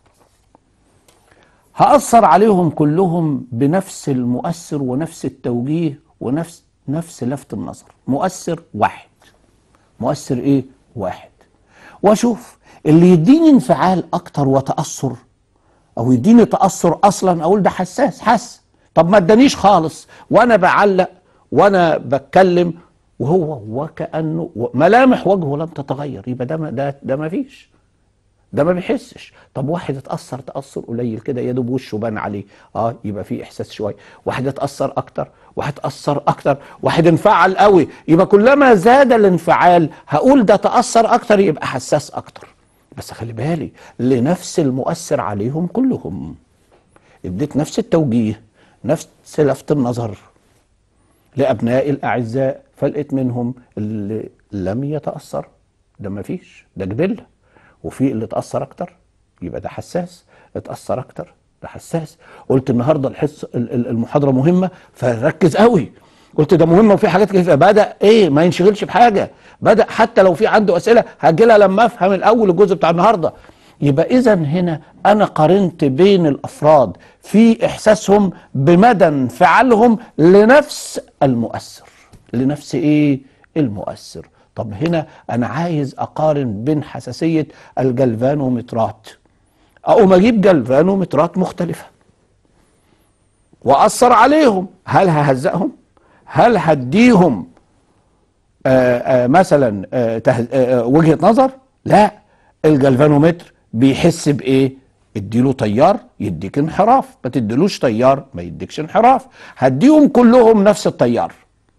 هأثر عليهم كلهم بنفس المؤثر ونفس التوجيه ونفس نفس لفت النظر مؤثر واحد مؤثر ايه واحد واشوف اللي يديني انفعال اكتر وتاثر او يديني تاثر اصلا اقول ده حساس حس طب ما ادانيش خالص وانا بعلق وانا بتكلم وهو وكانه ملامح وجهه لم تتغير يبقى ده ما ده ده ما فيش ده ما بيحسش طب واحد اتاثر تاثر قليل كده يا دوب وشه بان عليه اه يبقى في احساس شويه واحد اتاثر اكتر واحد اتاثر اكتر واحد انفعل قوي يبقى كلما زاد الانفعال هقول ده تاثر اكتر يبقى حساس اكتر بس خلي بالي لنفس المؤثر عليهم كلهم اديت نفس التوجيه نفس لفت النظر لابنائي الاعزاء فلقيت منهم اللي لم يتاثر ده ما فيش ده جبله وفي اللي اتاثر اكتر يبقى ده حساس اتاثر اكتر ده حساس قلت النهارده الحس المحاضره مهمه فركز قوي قلت ده مهمه وفي حاجات كتير بدا ايه ما ينشغلش بحاجه بدا حتى لو في عنده اسئله هاجلها لما افهم الاول الجزء بتاع النهارده يبقى اذا هنا انا قارنت بين الافراد في احساسهم بمدى انفعالهم لنفس المؤثر لنفس ايه المؤثر طب هنا انا عايز اقارن بين حساسيه الجلفانومترات اقوم اجيب جلفانومترات مختلفه واثر عليهم هل ههزقهم هل هديهم آآ آآ مثلا آآ وجهه نظر لا الجلفانومتر بيحس بايه اديله تيار يديك انحراف ما تديلوش تيار ما يديكش انحراف هديهم كلهم نفس التيار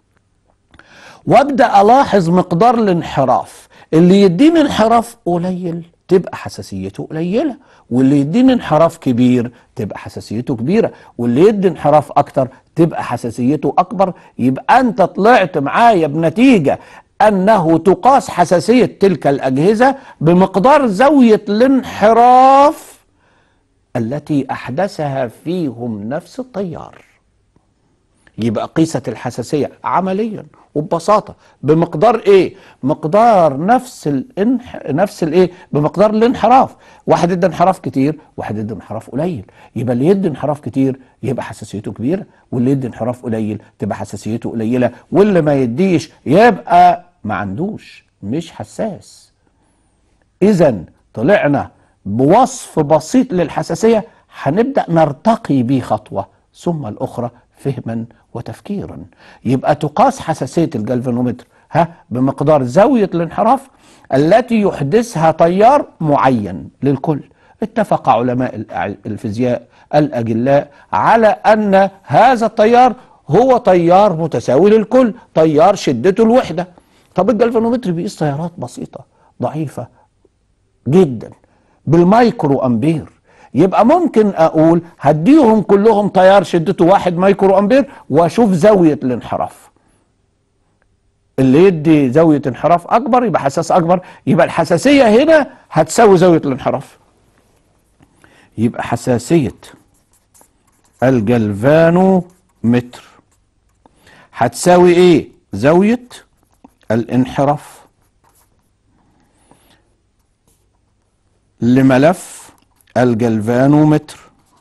وابدا الاحظ مقدار الانحراف اللي يديني انحراف قليل تبقى حساسيته قليله واللي يديني انحراف كبير تبقى حساسيته كبيره واللي يدي انحراف اكتر تبقى حساسيته اكبر يبقى انت طلعت معايا بنتيجه انه تقاس حساسيه تلك الاجهزه بمقدار زاويه الانحراف التي احدثها فيهم نفس التيار يبقى قيست الحساسيه عمليا وببساطه بمقدار ايه مقدار نفس الانح... نفس الايه بمقدار الانحراف واحد ادى انحراف كتير واحد ادى انحراف قليل يبقى اللي يدي انحراف كتير يبقى حساسيته كبيره واللي يدي انحراف قليل تبقى حساسيته قليله واللي ما يديش يبقى ما عندوش مش حساس اذا طلعنا بوصف بسيط للحساسيه هنبدا نرتقي بيه خطوه ثم الاخرى فهما وتفكيرا يبقى تقاس حساسية الجلفانومتر ها بمقدار زاوية الانحراف التي يحدثها تيار معين للكل اتفق علماء الأع- الفيزياء الأجلاء على أن هذا التيار هو تيار متساوي للكل تيار شدته الوحدة طب الجلفانومتر بيقيس تيارات بسيطة ضعيفة جدا بالمايكرو امبير يبقى ممكن اقول هديهم كلهم تيار شدته واحد مايكرو امبير واشوف زاوية الانحراف اللي يدي زاوية انحراف اكبر يبقى حساس اكبر يبقى الحساسية هنا هتساوي زاوية الانحراف يبقى حساسية الجلفانومتر هتساوي ايه زاوية الانحراف لملف الجلفانومتر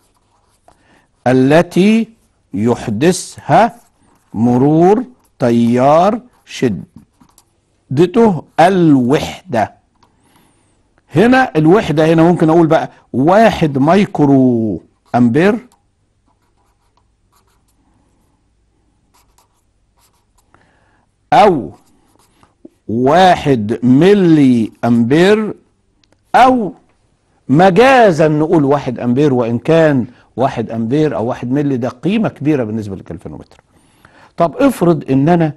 التي يحدثها مرور تيار شدته الوحدة هنا الوحدة هنا ممكن أقول بقى واحد مايكرو أمبير أو واحد ملي أمبير أو مجازا نقول واحد أمبير وإن كان واحد أمبير أو واحد ملي ده قيمة كبيرة بالنسبة للكالفانومتر طب افرض إن أنا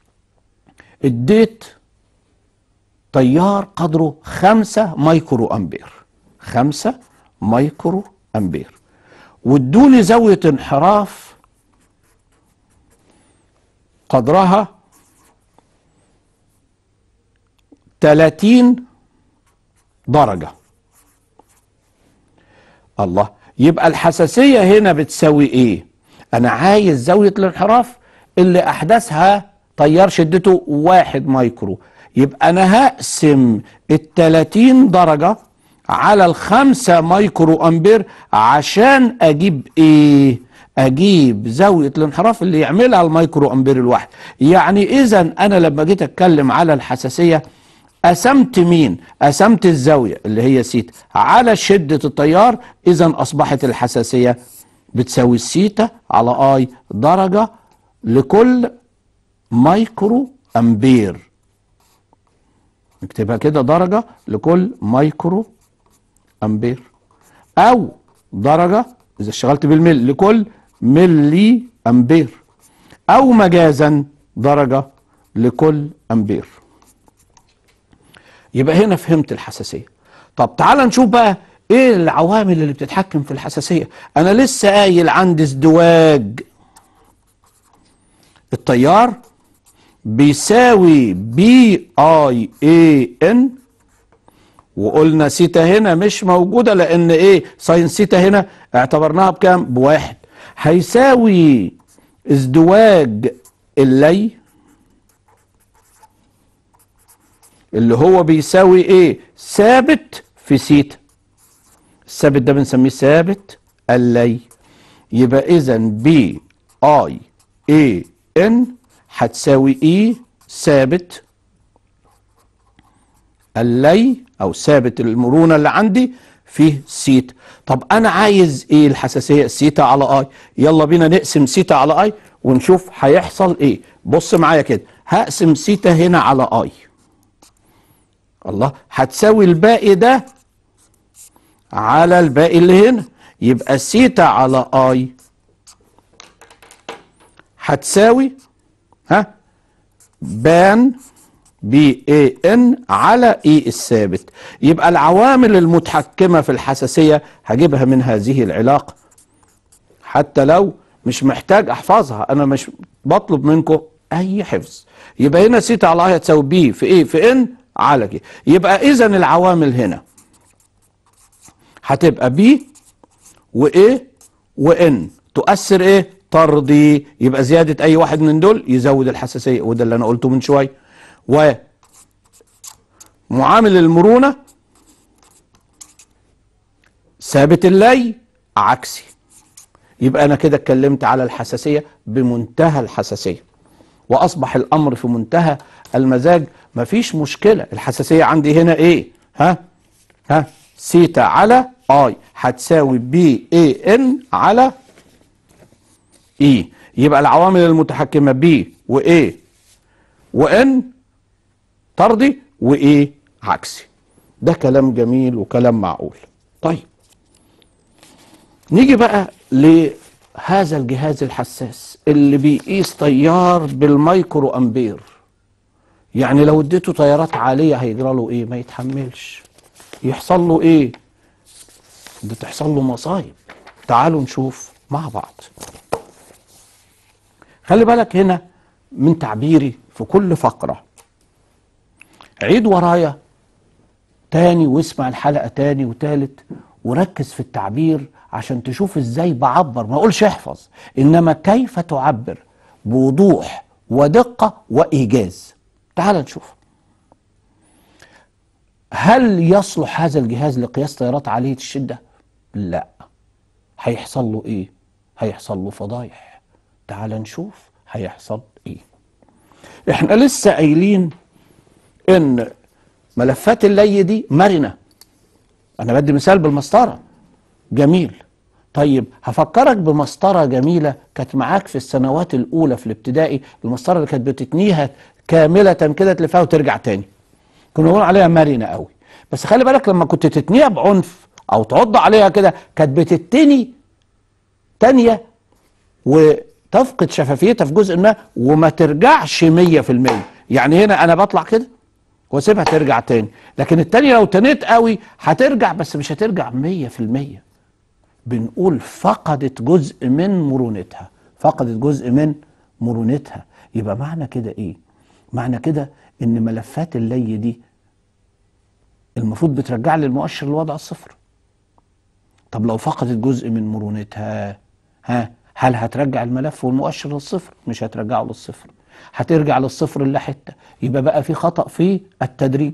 اديت تيار قدره خمسة مايكرو أمبير خمسة مايكرو أمبير وادوني زاوية انحراف قدرها 30 درجة الله يبقى الحساسية هنا بتساوي ايه انا عايز زاوية الانحراف اللي احدثها تيار شدته واحد مايكرو يبقى انا هقسم التلاتين درجة على الخمسة مايكرو امبير عشان اجيب ايه اجيب زاوية الانحراف اللي يعملها المايكرو امبير الواحد يعني اذا انا لما جيت اتكلم على الحساسية قسمت مين قسمت الزاوية اللي هي سيتا على شدة التيار اذا اصبحت الحساسية بتساوي السيتا على اي درجة لكل مايكرو امبير نكتبها كده درجة لكل مايكرو امبير او درجة اذا اشتغلت بالمل لكل ملي امبير او مجازا درجة لكل امبير يبقى هنا فهمت الحساسية طب تعال نشوف بقى ايه العوامل اللي بتتحكم في الحساسية انا لسه قايل عندي ازدواج التيار بيساوي بي اي اي ان وقلنا سيتا هنا مش موجودة لان ايه ساين سيتا هنا اعتبرناها بكام بواحد هيساوي ازدواج اللي اللي هو بيساوي ايه ثابت في سيتا الثابت ده بنسميه ثابت اللي يبقى اذا بي اي اي ان هتساوي اي ثابت اللي او ثابت المرونه اللي عندي فيه سيتا طب انا عايز ايه الحساسيه سيتا على اي يلا بينا نقسم سيتا على اي ونشوف هيحصل ايه بص معايا كده هقسم سيتا هنا على اي الله هتساوي الباقي ده على الباقي اللي هنا يبقى سيتا على اي هتساوي ها بان بي اي ان على اي الثابت يبقى العوامل المتحكمة في الحساسية هجيبها من هذه العلاقة حتى لو مش محتاج احفظها انا مش بطلب منكم اي حفظ يبقى هنا سيتا على اي هتساوي بي في ايه في ان على كده يبقى اذا العوامل هنا هتبقى بي وايه وان تؤثر ايه ترضي يبقى زيادة اي واحد من دول يزود الحساسية وده اللي انا قلته من شوية ومعامل المرونة ثابت اللي عكسي يبقى انا كده اتكلمت على الحساسية بمنتهى الحساسية واصبح الامر في منتهى المزاج مفيش مشكلة الحساسية عندي هنا ايه ها ها سيتا على اي هتساوي بي اي ان على اي يبقى العوامل المتحكمة بي واي وان طردي وايه عكسي ده كلام جميل وكلام معقول طيب نيجي بقى لهذا الجهاز الحساس اللي بيقيس تيار بالمايكرو امبير يعني لو اديته تيارات عاليه هيجرى له ايه ما يتحملش يحصل له ايه ده تحصل له مصايب تعالوا نشوف مع بعض خلي بالك هنا من تعبيري في كل فقره عيد ورايا تاني واسمع الحلقه تاني وتالت وركز في التعبير عشان تشوف ازاي بعبر ما اقولش احفظ انما كيف تعبر بوضوح ودقه وايجاز تعال نشوف هل يصلح هذا الجهاز لقياس تيارات عاليه الشده لا هيحصل له ايه هيحصل له فضايح تعال نشوف هيحصل ايه احنا لسه قايلين ان ملفات اللي دي مرنه انا بدي مثال بالمسطره جميل طيب هفكرك بمسطره جميله كانت معاك في السنوات الاولى في الابتدائي المسطره اللي كانت بتتنيها كامله كده تلفها وترجع تاني كنا بنقول عليها مرنه قوي بس خلي بالك لما كنت تتنيها بعنف او تعض عليها كده كانت بتتني تانية وتفقد شفافيتها في جزء ما وما ترجعش 100% يعني هنا انا بطلع كده واسيبها ترجع تاني لكن التانية لو تنيت قوي هترجع بس مش هترجع 100% بنقول فقدت جزء من مرونتها فقدت جزء من مرونتها يبقى معنى كده ايه معنى كده ان ملفات اللي دي المفروض بترجع لي المؤشر لوضع الصفر طب لو فقدت جزء من مرونتها ها هل هترجع الملف والمؤشر للصفر مش هترجعه للصفر هترجع للصفر الا حته يبقى بقى في خطا في التدريج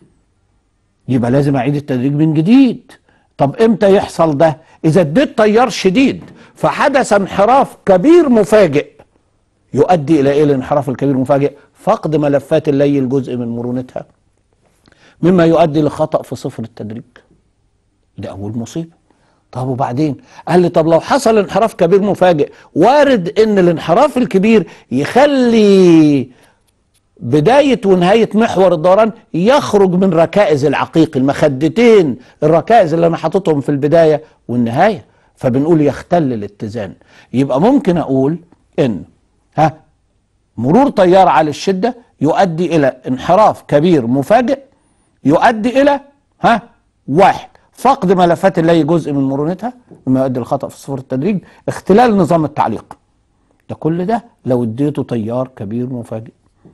يبقى لازم اعيد التدريج من جديد طب امتى يحصل ده اذا اديت تيار شديد فحدث انحراف كبير مفاجئ يؤدي الى ايه الانحراف الكبير المفاجئ فقد ملفات الليل جزء من مرونتها مما يؤدي لخطا في صفر التدريج ده اول مصيبه طب وبعدين قال لي طب لو حصل انحراف كبير مفاجئ وارد ان الانحراف الكبير يخلي بداية ونهاية محور الدوران يخرج من ركائز العقيق المخدتين الركائز اللي انا حاططهم في البداية والنهاية فبنقول يختل الاتزان يبقى ممكن اقول ان ها مرور تيار على الشدة يؤدي الى انحراف كبير مفاجئ يؤدي الى ها واحد فقد ملفات اللي جزء من مرونتها مما يؤدي للخطا في صفر التدريج اختلال نظام التعليق ده كل ده لو اديته تيار كبير مفاجئ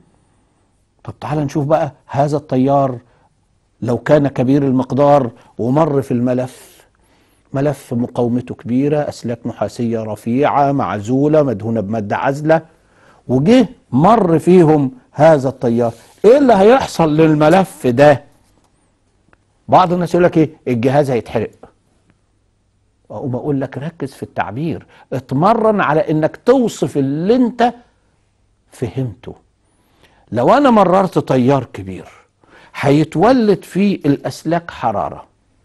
طب تعال نشوف بقى هذا التيار لو كان كبير المقدار ومر في الملف ملف مقاومته كبيرة أسلاك نحاسية رفيعة معزولة مدهونة بمادة عازلة وجه مر فيهم هذا التيار ايه اللي هيحصل للملف ده بعض الناس يقول لك ايه الجهاز هيتحرق اقوم اقول لك ركز في التعبير اتمرن على انك توصف اللي انت فهمته لو انا مررت تيار كبير هيتولد فيه الاسلاك حراره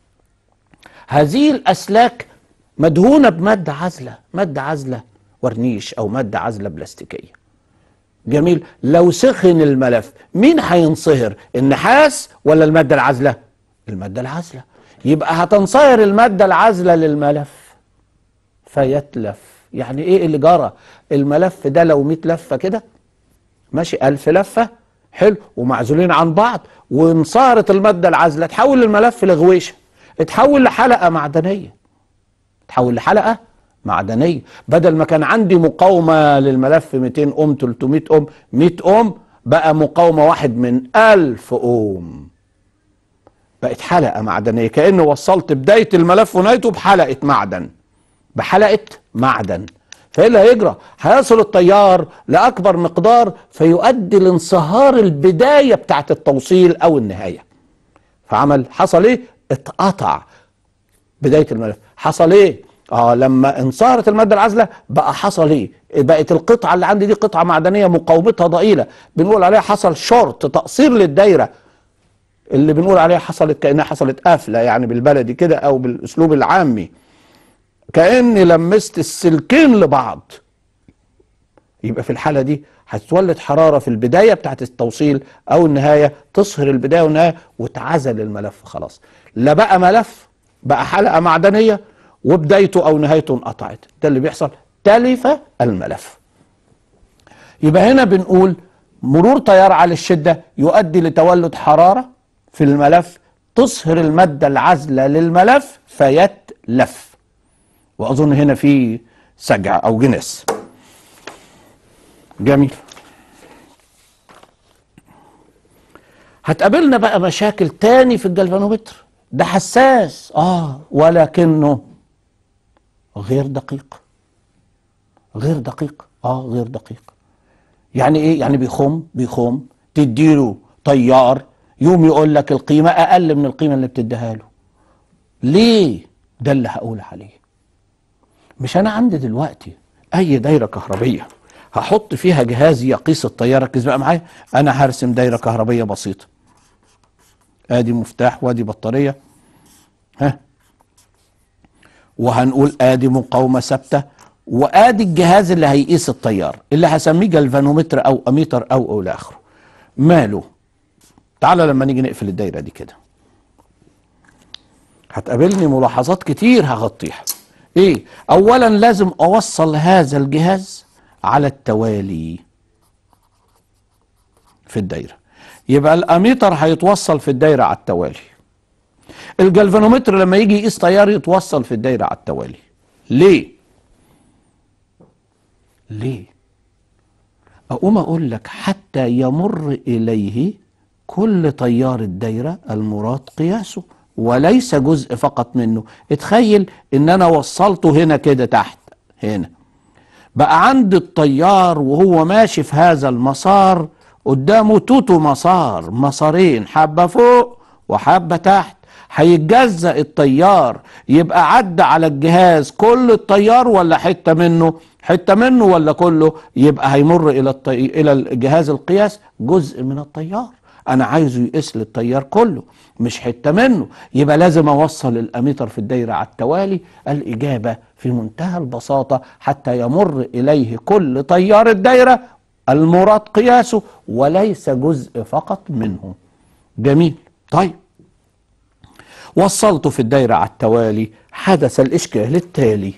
هذه الاسلاك مدهونه بماده عازله ماده عازله ورنيش او ماده عازله بلاستيكيه جميل لو سخن الملف مين هينصهر النحاس ولا الماده العازله المادة العازلة يبقى هتنصهر المادة العازلة للملف فيتلف يعني ايه اللي جرى الملف ده لو 100 لفة كده ماشي ألف لفة حلو ومعزولين عن بعض وانصهرت المادة العازلة تحول الملف لغويشة تحول لحلقة معدنية تحول لحلقة معدنية بدل ما كان عندي مقاومة للملف 200 أم 300 أم 100 أم بقى مقاومة واحد من 1000 أم بقت حلقة معدنية كأنه وصلت بداية الملف ونهايته بحلقة معدن بحلقة معدن فايه اللي هيجرى؟ هيصل التيار لاكبر مقدار فيؤدي لانصهار البدايه بتاعت التوصيل او النهايه. فعمل حصل ايه؟ اتقطع بدايه الملف، حصل ايه؟ اه لما انصهرت الماده العازله بقى حصل ايه؟ بقت القطعه اللي عندي دي قطعه معدنيه مقاومتها ضئيله، بنقول عليها حصل شورت تقصير للدايره اللي بنقول عليها حصلت كانها حصلت قافله يعني بالبلدي كده او بالاسلوب العامي كاني لمست السلكين لبعض يبقى في الحالة دي هتولد حرارة في البداية بتاعت التوصيل أو النهاية تصهر البداية والنهاية وتعزل الملف خلاص لا بقى ملف بقى حلقة معدنية وبدايته أو نهايته انقطعت ده اللي بيحصل تلف الملف يبقى هنا بنقول مرور تيار على الشدة يؤدي لتولد حرارة في الملف تصهر المادة العازلة للملف فيتلف وأظن هنا في سجع أو جنس جميل هتقابلنا بقى مشاكل تاني في الجلفانومتر ده حساس اه ولكنه غير دقيق غير دقيق اه غير دقيق يعني ايه يعني بيخم بيخم تديله طيار يوم يقول لك القيمه اقل من القيمه اللي بتديها له ليه ده اللي هقول عليه مش انا عندي دلوقتي اي دايره كهربيه هحط فيها جهاز يقيس التيار ركز بقى معايا انا هرسم دايره كهربيه بسيطه ادي مفتاح وادي بطاريه ها وهنقول ادي مقاومه ثابته وادي الجهاز اللي هيقيس التيار اللي هسميه جلفانومتر او اميتر او او لاخره ماله تعالى لما نيجي نقفل الدايره دي كده هتقابلني ملاحظات كتير هغطيها ايه اولا لازم اوصل هذا الجهاز على التوالي في الدايره يبقى الاميتر هيتوصل في الدايره على التوالي الجلفانومتر لما يجي يقيس تيار يتوصل في الدايره على التوالي ليه ليه اقوم اقول لك حتى يمر اليه كل تيار الدايره المراد قياسه وليس جزء فقط منه اتخيل ان انا وصلته هنا كده تحت هنا بقى عند الطيار وهو ماشي في هذا المسار قدامه توتو مسار مسارين حبة فوق وحبة تحت هيتجزأ الطيار يبقى عدى على الجهاز كل الطيار ولا حتة منه حتة منه ولا كله يبقى هيمر إلى الطي... إلى الجهاز القياس جزء من الطيار أنا عايزه يقيس لي الطيار كله مش حتة منه يبقى لازم أوصل الأميتر في الدايرة على التوالي الإجابة في منتهى البساطة حتى يمر إليه كل طيار الدايرة المراد قياسه وليس جزء فقط منه جميل طيب وصلته في الدايرة على التوالي حدث الإشكال التالي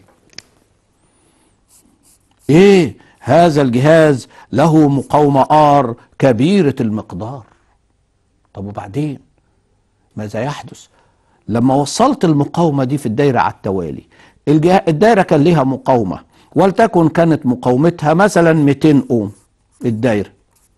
إيه هذا الجهاز له مقاومة R كبيرة المقدار طب وبعدين ماذا يحدث لما وصلت المقاومة دي في الدايرة على التوالي الجه... الدايرة كان لها مقاومة ولتكن كانت مقاومتها مثلا 200 أوم الدايرة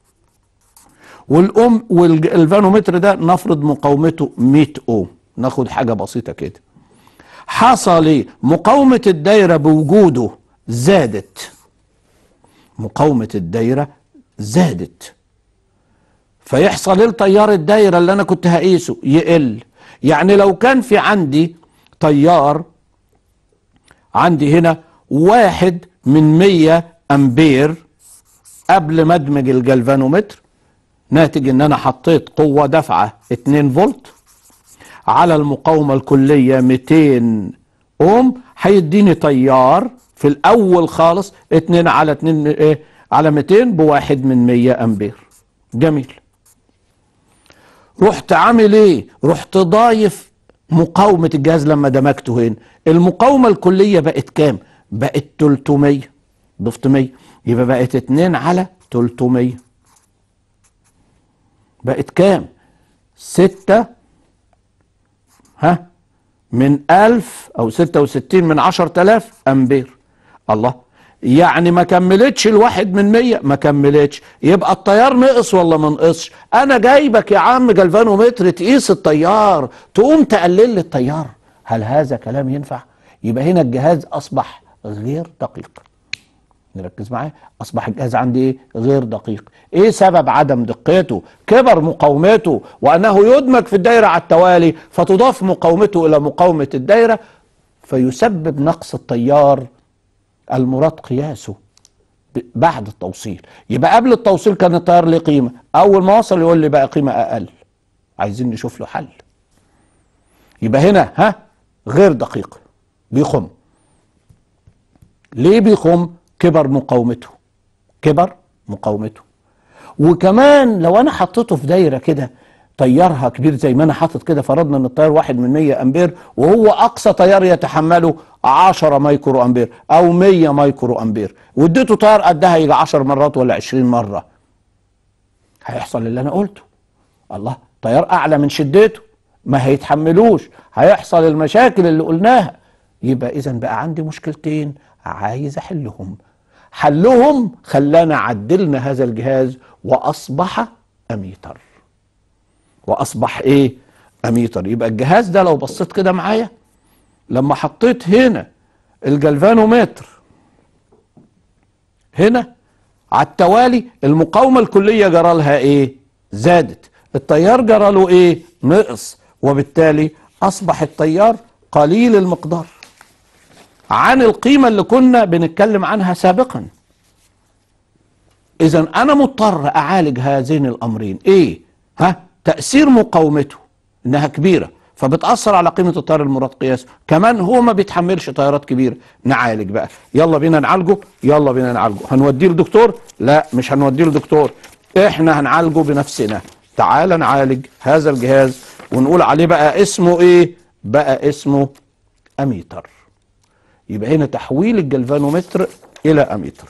والأم والفانومتر ده نفرض مقاومته 100 أوم ناخد حاجة بسيطة كده حصل ايه مقاومة الدايرة بوجوده زادت مقاومة الدايرة زادت فيحصل ايه لتيار الدايرة اللي انا كنت هقيسه يقل يعني لو كان في عندي تيار عندي هنا واحد من مية امبير قبل ما ادمج الجلفانومتر ناتج ان انا حطيت قوة دفعة 2 فولت على المقاومة الكلية 200 اوم هيديني تيار في الاول خالص 2 على 2 ايه على 200 بواحد من 100 امبير جميل رحت عامل ايه رحت ضايف مقاومة الجهاز لما دمجته هنا المقاومة الكلية بقت كام بقت 300 ضفت 100 يبقى بقت 2 على 300 بقت كام ستة ها من ألف أو ستة وستين من عشر تلاف أمبير الله يعني ما كملتش الواحد من مية ما كملتش يبقى التيار نقص ولا ما نقصش انا جايبك يا عم جلفانومتر تقيس التيار تقوم تقلل لي التيار هل هذا كلام ينفع يبقى هنا الجهاز اصبح غير دقيق نركز معايا اصبح الجهاز عندي ايه غير دقيق ايه سبب عدم دقته كبر مقاومته وانه يدمج في الدايره على التوالي فتضاف مقاومته الى مقاومه الدايره فيسبب نقص التيار المراد قياسه بعد التوصيل يبقى قبل التوصيل كان التيار له قيمه اول ما وصل يقول لي بقى قيمه اقل عايزين نشوف له حل يبقى هنا ها غير دقيق بيخم ليه بيخم كبر مقاومته كبر مقاومته وكمان لو انا حطيته في دايره كده تيارها كبير زي ما انا حاطط كده فرضنا ان التيار واحد من 100 امبير وهو اقصى تيار يتحمله 10 مايكرو امبير او 100 مايكرو امبير واديته تيار قدها يجي 10 مرات ولا 20 مره هيحصل اللي انا قلته الله تيار اعلى من شدته ما هيتحملوش هيحصل المشاكل اللي قلناها يبقى اذا بقى عندي مشكلتين عايز احلهم حلهم خلانا عدلنا هذا الجهاز واصبح اميتر واصبح ايه اميتر يبقى الجهاز ده لو بصيت كده معايا لما حطيت هنا الجلفانومتر هنا على التوالي المقاومة الكلية جرى لها ايه زادت التيار جرى له ايه نقص وبالتالي اصبح التيار قليل المقدار عن القيمة اللي كنا بنتكلم عنها سابقا اذا انا مضطر اعالج هذين الامرين ايه ها تأثير مقاومته انها كبيرة فبتأثر على قيمة التيار المراد قياسه كمان هو ما بيتحملش تيارات كبيرة نعالج بقى يلا بينا نعالجه يلا بينا نعالجه هنوديه لدكتور لا مش هنوديه لدكتور احنا هنعالجه بنفسنا تعال نعالج هذا الجهاز ونقول عليه بقى اسمه ايه بقى اسمه اميتر يبقى هنا تحويل الجلفانومتر الى اميتر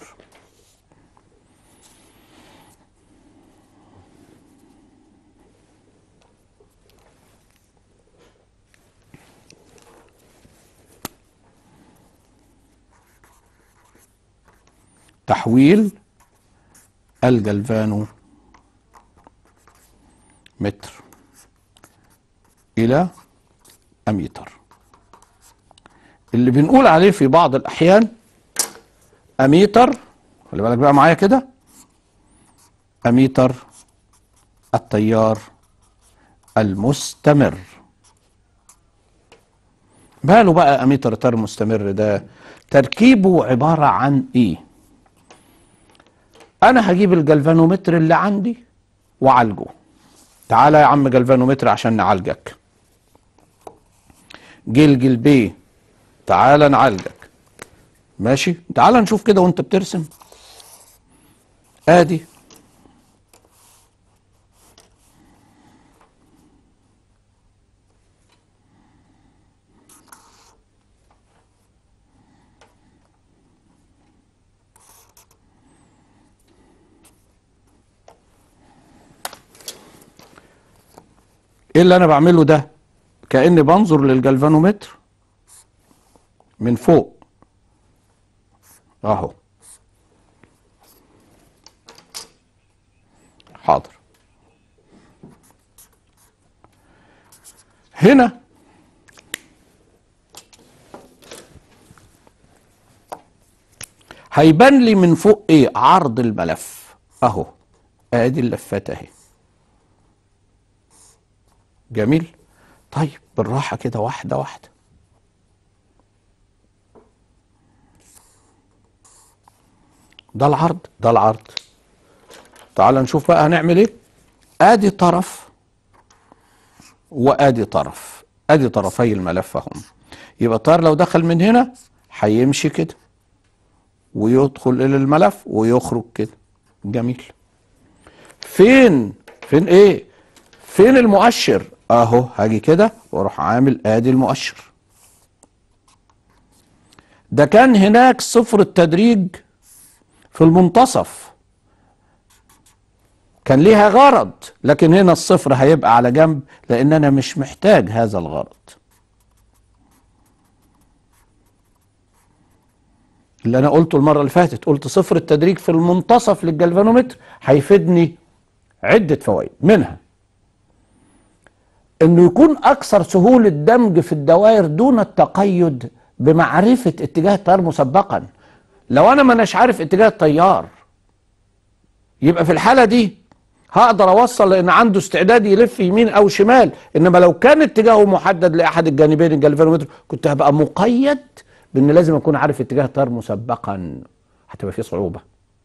تحويل الجلفانو متر إلى أميتر اللي بنقول عليه في بعض الأحيان أميتر خلي بالك بقى معايا كده أميتر التيار المستمر ماله بقى أميتر التيار المستمر ده تركيبه عبارة عن إيه انا هجيب الجلفانومتر اللي عندي واعالجه تعالى يا عم جلفانومتر عشان نعالجك جلجل بيه تعالى نعالجك ماشي تعالى نشوف كده وانت بترسم ادي ايه اللي انا بعمله ده كاني بنظر للجلفانومتر من فوق اهو حاضر هنا هيبان لي من فوق ايه عرض الملف اهو ادي اللفات اهي جميل طيب بالراحة كده واحدة واحدة ده العرض ده العرض تعال نشوف بقى هنعمل ايه ادي طرف وادي طرف ادي طرفي الملف اهم يبقى الطيار لو دخل من هنا هيمشي كده ويدخل الى الملف ويخرج كده جميل فين فين ايه فين المؤشر اهو هاجي كده واروح عامل ادي المؤشر ده كان هناك صفر التدريج في المنتصف كان ليها غرض لكن هنا الصفر هيبقى على جنب لان انا مش محتاج هذا الغرض اللي انا قلته المره اللي فاتت قلت صفر التدريج في المنتصف للجلفانومتر هيفيدني عده فوائد منها انه يكون اكثر سهوله دمج في الدوائر دون التقيد بمعرفه اتجاه التيار مسبقا لو انا ما اناش عارف اتجاه التيار يبقى في الحاله دي هقدر اوصل لان عنده استعداد يلف يمين او شمال انما لو كان اتجاهه محدد لاحد الجانبين الجلفانومتر كنت هبقى مقيد بان لازم اكون عارف اتجاه التيار مسبقا هتبقى فيه صعوبه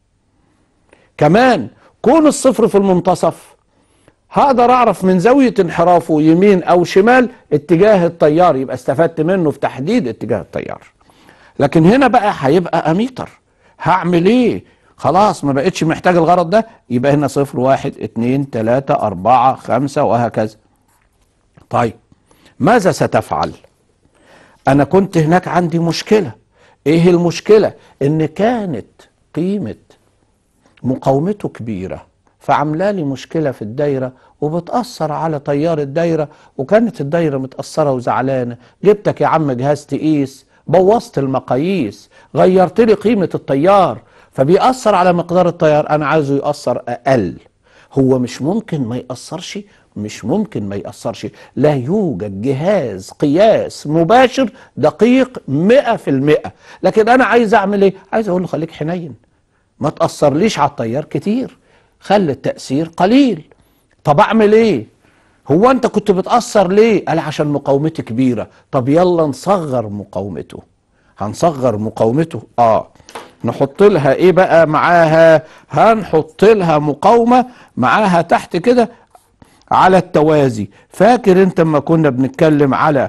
كمان كون الصفر في المنتصف هقدر اعرف من زاويه انحرافه يمين او شمال اتجاه التيار يبقى استفدت منه في تحديد اتجاه التيار لكن هنا بقى هيبقى اميتر هعمل ايه خلاص ما بقتش محتاج الغرض ده يبقى هنا صفر واحد اتنين تلاتة أربعة خمسة وهكذا طيب ماذا ستفعل أنا كنت هناك عندي مشكلة إيه المشكلة إن كانت قيمة مقاومته كبيرة فعامله لي مشكلة في الدايرة وبتأثر على تيار الدايرة وكانت الدايرة متأثرة وزعلانة جبتك يا عم جهاز تقيس بوظت المقاييس غيرت لي قيمة التيار فبيأثر على مقدار التيار أنا عايزه يأثر أقل هو مش ممكن ما يأثرش مش ممكن ما يأثرش لا يوجد جهاز قياس مباشر دقيق مئة في المئة لكن أنا عايز أعمل إيه عايز أقول له خليك حنين ما تأثرليش على التيار كتير خلي التأثير قليل طب أعمل إيه هو أنت كنت بتأثر ليه قال عشان مقاومتي كبيرة طب يلا نصغر مقاومته هنصغر مقاومته آه نحط لها ايه بقى معاها هنحط لها مقاومة معاها تحت كده على التوازي فاكر انت لما كنا بنتكلم على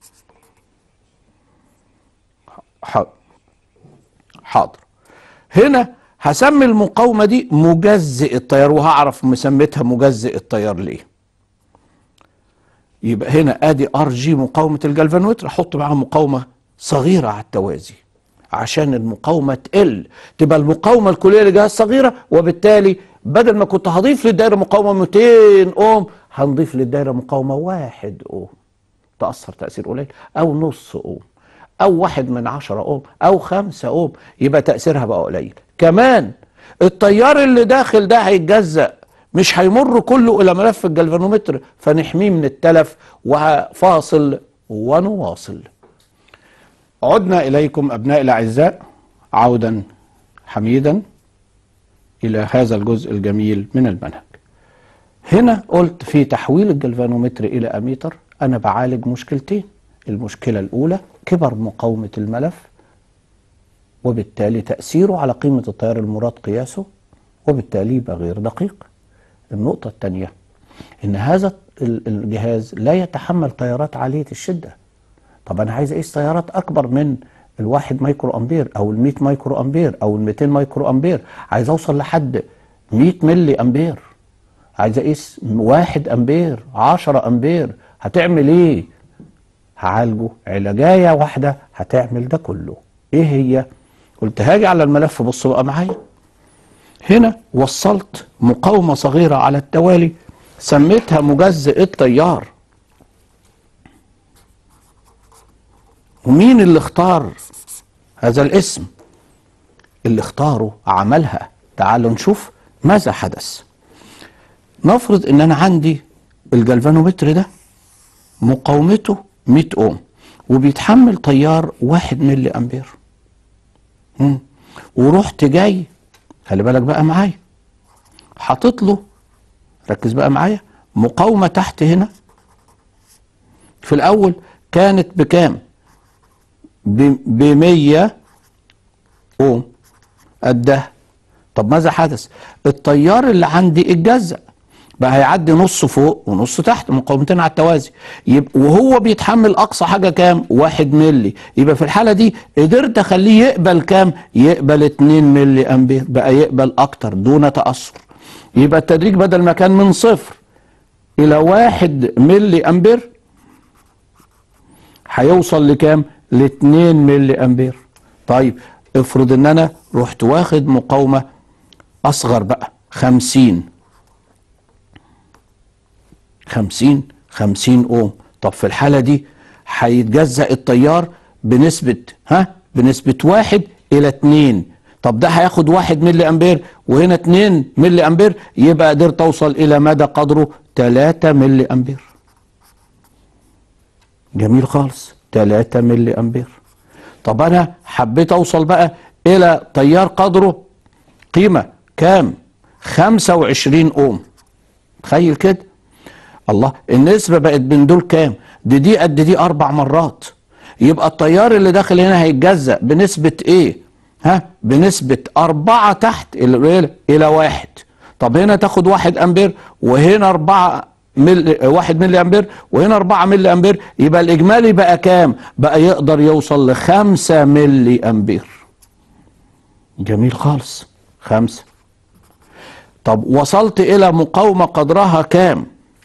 حاضر هنا هسمي المقاومة دي مجزئ التيار وهعرف مسميتها مجزئ التيار ليه يبقى هنا ادي ار جي مقاومة الجلفانوتر احط معاها مقاومة صغيرة على التوازي عشان المقاومة تقل تبقى المقاومة الكلية لجهاز صغيرة وبالتالي بدل ما كنت هضيف للدائرة مقاومة 200 اوم هنضيف للدائرة مقاومة واحد اوم تأثر تأثير قليل او نص اوم او واحد من عشرة اوم او خمسة اوم يبقى تأثيرها بقى قليل كمان التيار اللي داخل ده هيتجزأ مش هيمر كله الى ملف الجلفانومتر فنحميه من التلف وفاصل ونواصل عدنا اليكم ابناء الاعزاء عودا حميدا الى هذا الجزء الجميل من المنهج هنا قلت في تحويل الجلفانومتر الى اميتر انا بعالج مشكلتين المشكله الاولى كبر مقاومه الملف وبالتالي تاثيره على قيمه التيار المراد قياسه وبالتالي يبقى غير دقيق النقطه الثانيه ان هذا الجهاز لا يتحمل تيارات عاليه الشده طب انا عايز اقيس تيارات اكبر من الواحد مايكرو امبير او ال 100 مايكرو امبير او ال 200 مايكرو امبير عايز اوصل لحد 100 ملي امبير عايز اقيس 1 امبير 10 امبير هتعمل ايه هعالجه علاجايه واحده هتعمل ده كله ايه هي قلت هاجي على الملف بص بقى معايا هنا وصلت مقاومه صغيره على التوالي سميتها مجزئ التيار ومين اللي اختار هذا الاسم اللي اختاره عملها تعالوا نشوف ماذا حدث نفرض ان انا عندي الجلفانومتر ده مقاومته 100 اوم وبيتحمل تيار 1 ملي امبير مم. ورحت جاي خلي بالك بقى معايا حاطط له ركز بقى معايا مقاومه تحت هنا في الاول كانت بكام ب 100 اوم قدها طب ماذا حدث التيار اللي عندي اتجزأ بقى هيعدي نص فوق ونص تحت مقاومتين على التوازي يبقى وهو بيتحمل اقصى حاجه كام واحد ملي يبقى في الحاله دي قدرت اخليه يقبل كام يقبل 2 ملي امبير بقى يقبل اكتر دون تاثر يبقى التدريج بدل ما كان من صفر الى واحد ملي امبير هيوصل لكام ل 2 ملي امبير طيب افرض ان انا رحت واخد مقاومه اصغر بقى 50 50 50 اوم طب في الحاله دي هيتجزأ التيار بنسبه ها بنسبه 1 الى 2 طب ده هياخد 1 ملي امبير وهنا 2 ملي امبير يبقى قدرت اوصل الى مدى قدره 3 ملي امبير جميل خالص 3 ملي امبير طب انا حبيت اوصل بقى الى تيار قدره قيمه كام 25 اوم تخيل كده الله النسبه بقت بين دول كام دي دي قد دي اربع مرات يبقى التيار اللي داخل هنا هيتجزأ بنسبه ايه ها بنسبه أربعة تحت الى الى واحد طب هنا تاخد واحد امبير وهنا أربعة مل واحد ملي امبير وهنا 4 ملي امبير يبقى الاجمالي بقى كام بقى يقدر يوصل ل 5 ملي امبير جميل خالص خمسة طب وصلت إلى مقاومة قدرها كام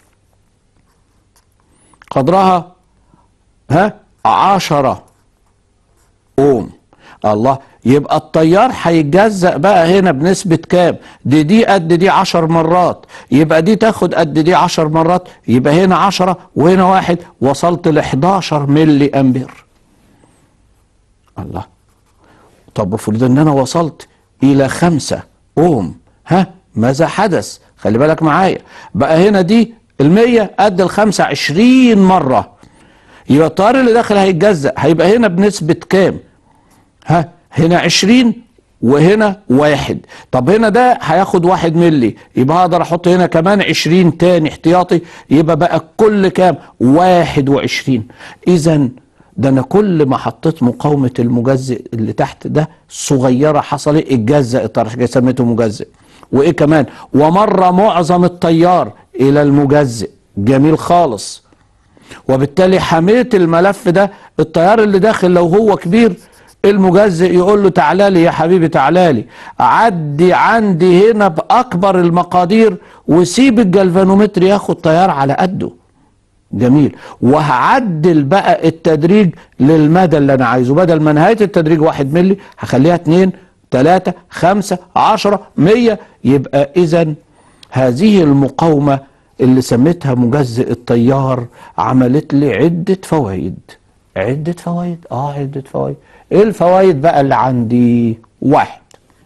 قدرها ها عشرة أوم الله يبقى التيار هيتجزأ بقى هنا بنسبة كام دي دي قد دي عشر مرات يبقى دي تاخد قد دي عشر مرات يبقى هنا عشرة وهنا واحد وصلت ل 11 ملي أمبير الله طب افرض ان انا وصلت الى خمسة اوم ها ماذا حدث خلي بالك معايا بقى هنا دي المية قد الخمسة عشرين مرة يبقى التيار اللي داخل هيتجزأ هيبقى هنا بنسبة كام ها هنا عشرين وهنا واحد طب هنا ده هياخد واحد ملي يبقى هقدر احط هنا كمان عشرين تاني احتياطي يبقى بقى كل كام واحد وعشرين اذا ده انا كل ما حطيت مقاومة المجزئ اللي تحت ده صغيرة حصل ايه اتجزأ الطرح عشان كده سميته مجزئ وايه كمان ومر معظم التيار الى المجزئ جميل خالص وبالتالي حميت الملف ده التيار اللي داخل لو هو كبير المجزئ يقول له تعالى لي يا حبيبي تعالى لي عدي عندي هنا باكبر المقادير وسيب الجلفانومتر ياخد تيار على قده جميل وهعدل بقى التدريج للمدى اللي انا عايزه بدل ما نهايه التدريج واحد ملي هخليها اتنين تلاتة خمسة عشرة مية يبقى اذا هذه المقاومة اللي سميتها مجزئ التيار عملت لي عدة فوائد عدة فوائد اه عدة فوائد ايه الفوائد بقى اللي عندي واحد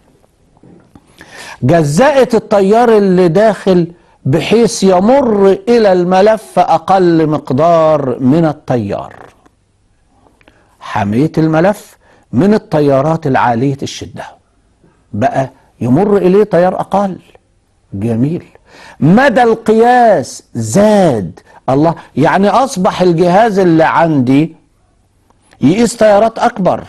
جزأت التيار اللي داخل بحيث يمر الى الملف اقل مقدار من التيار حميت الملف من التيارات العالية الشدة بقى يمر اليه تيار اقل جميل مدى القياس زاد الله يعني اصبح الجهاز اللي عندي يقيس تيارات اكبر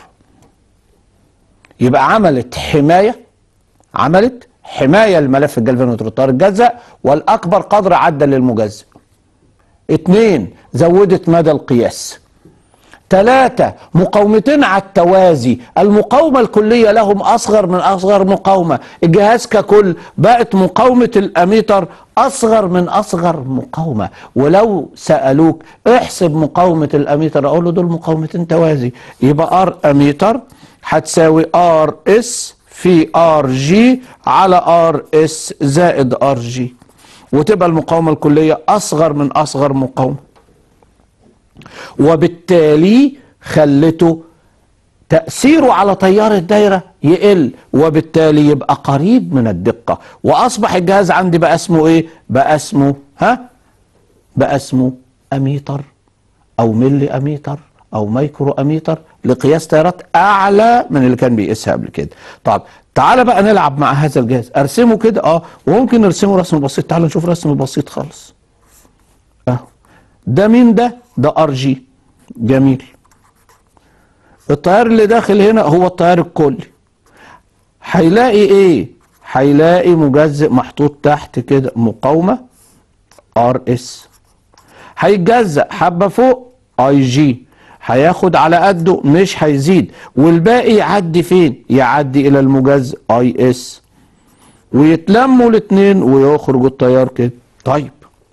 يبقى عملت حماية عملت حماية الملف الجلفانومتر التيار الجزأ والاكبر قدر عدى للمجزأ اتنين زودت مدى القياس ثلاثة مقاومتين على التوازي المقاومة الكلية لهم أصغر من أصغر مقاومة الجهاز ككل بقت مقاومة الأميتر أصغر من أصغر مقاومة ولو سألوك احسب مقاومة الأميتر أقول له دول مقاومتين توازي يبقى ار أميتر هتساوي ار اس في ار جي على ار اس زائد ار جي وتبقى المقاومة الكلية أصغر من أصغر مقاومة وبالتالي خلته تأثيره على تيار الدايرة يقل وبالتالي يبقى قريب من الدقة وأصبح الجهاز عندي بقى اسمه إيه؟ بقى اسمه ها؟ بقى اسمه أميتر أو ملي أميتر أو مايكرو أميتر لقياس تيارات أعلى من اللي كان بيقيسها قبل كده. طب تعالى بقى نلعب مع هذا الجهاز أرسمه كده أه وممكن نرسمه رسم بسيط تعالى نشوف رسم بسيط خالص. أهو ده مين ده؟ ده ار جي جميل التيار اللي داخل هنا هو التيار الكلي هيلاقي ايه هيلاقي مجزئ محطوط تحت كده مقاومة ار اس هيتجزأ حبة فوق اي جي هياخد على قده مش هيزيد والباقي يعدي فين يعدي الى المجزئ اي اس ويتلموا الاتنين ويخرج التيار كده طيب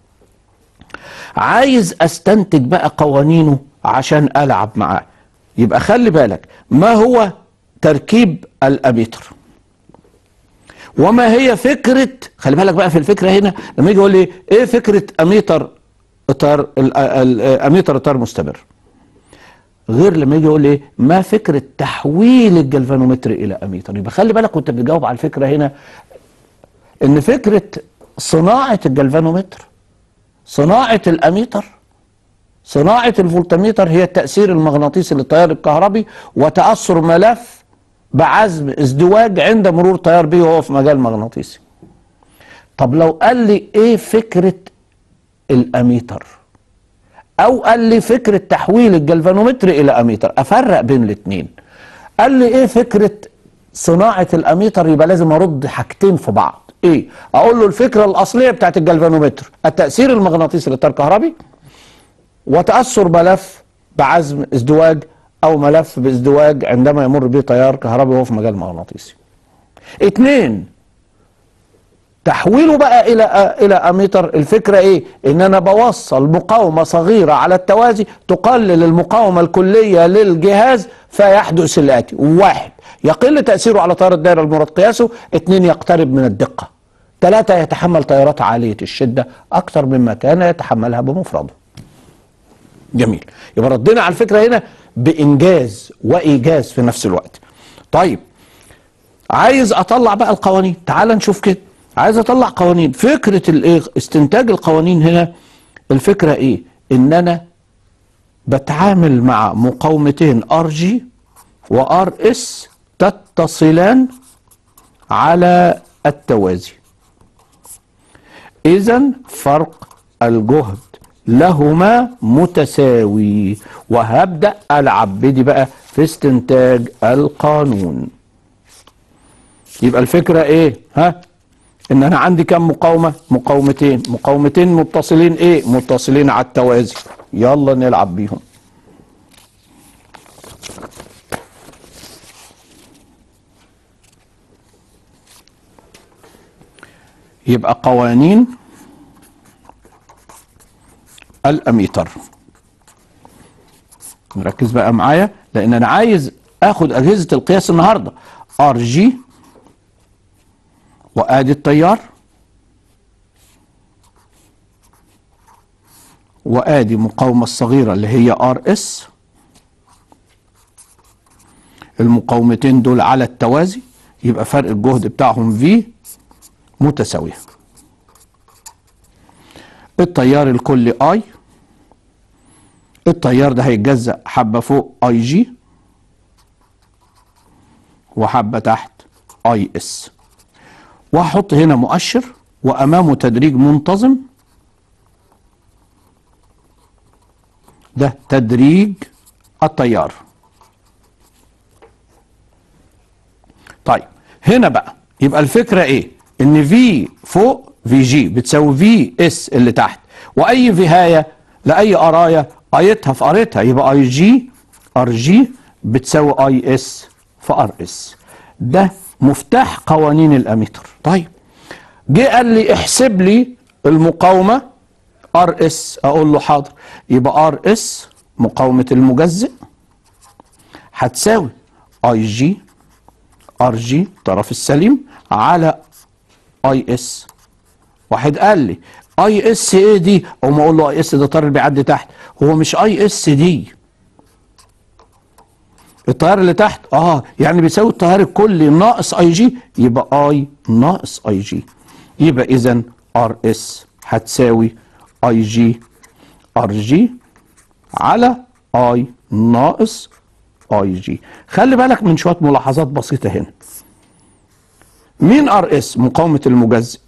عايز استنتج بقى قوانينه عشان العب معاه يبقى خلي بالك ما هو تركيب الاميتر وما هي فكرة خلي بالك بقى في الفكرة هنا لما يجي يقول لي ايه فكرة اميتر اطار اميتر اطار مستمر غير لما يجي يقول لي ما فكرة تحويل الجلفانومتر الى اميتر يبقى خلي بالك وانت بتجاوب على الفكرة هنا ان فكرة صناعة الجلفانومتر صناعة الأميتر صناعة الفولتميتر هي التأثير المغناطيسي للتيار الكهربي وتأثر ملف بعزم ازدواج عند مرور تيار به وهو في مجال مغناطيسي طب لو قال لي ايه فكرة الأميتر أو قال لي فكرة تحويل الجلفانومتر إلى أميتر أفرق بين الاتنين قال لي ايه فكرة صناعة الأميتر يبقى لازم أرد حاجتين في بعض ايه اقول له الفكره الاصليه بتاعت الجلفانومتر التاثير المغناطيسي للتيار الكهربي وتاثر ملف بعزم ازدواج او ملف بازدواج عندما يمر به تيار كهربي وهو في مجال مغناطيسي اتنين تحويله بقى الى الى اميتر الفكره ايه ان انا بوصل مقاومه صغيره على التوازي تقلل المقاومه الكليه للجهاز فيحدث الاتي واحد يقل تاثيره على تيار الدائره المراد قياسه اثنين يقترب من الدقه ثلاثه يتحمل تيارات عاليه الشده اكثر مما كان يتحملها بمفرده جميل يبقى ردينا على الفكره هنا بانجاز وايجاز في نفس الوقت طيب عايز اطلع بقى القوانين تعال نشوف كده عايز اطلع قوانين فكره الايه استنتاج القوانين هنا الفكره ايه ان انا بتعامل مع مقاومتين ار جي وار اس تتصلان على التوازي اذا فرق الجهد لهما متساوي وهبدا العب بدي بقى في استنتاج القانون يبقى الفكره ايه ها ان انا عندي كم مقاومه مقاومتين مقاومتين متصلين ايه متصلين على التوازي يلا نلعب بيهم يبقى قوانين الاميتر نركز بقى معايا لان انا عايز اخد اجهزه القياس النهارده ار جي وادي التيار وادي المقاومه الصغيره اللي هي ار اس المقاومتين دول على التوازي يبقى فرق الجهد بتاعهم في متساويه التيار الكلي اي التيار ده هيتجزأ حبة فوق اي جي وحبة تحت اي اس وهحط هنا مؤشر وامامه تدريج منتظم ده تدريج التيار طيب هنا بقى يبقى الفكرة ايه ان في فوق في جي بتساوي في اس اللي تحت واي فيهاية لاي قرايه ايتها في قريتها يبقى اي جي ار جي بتساوي اي اس في ار اس ده مفتاح قوانين الاميتر طيب جه قال لي احسب لي المقاومه ار اس اقول له حاضر يبقى ار اس مقاومه المجزئ هتساوي اي جي ار جي الطرف السليم على اي اس واحد قال لي اي اس ايه دي او ما اقول له اي اس ده طار اللي بيعدي تحت هو مش اي اس دي التيار اللي تحت اه يعني بيساوي التيار الكلي ناقص اي جي يبقى اي ناقص اي جي يبقى اذا ار اس هتساوي اي جي ار جي على اي ناقص اي جي خلي بالك من شويه ملاحظات بسيطه هنا مين ار اس مقاومه المجزئ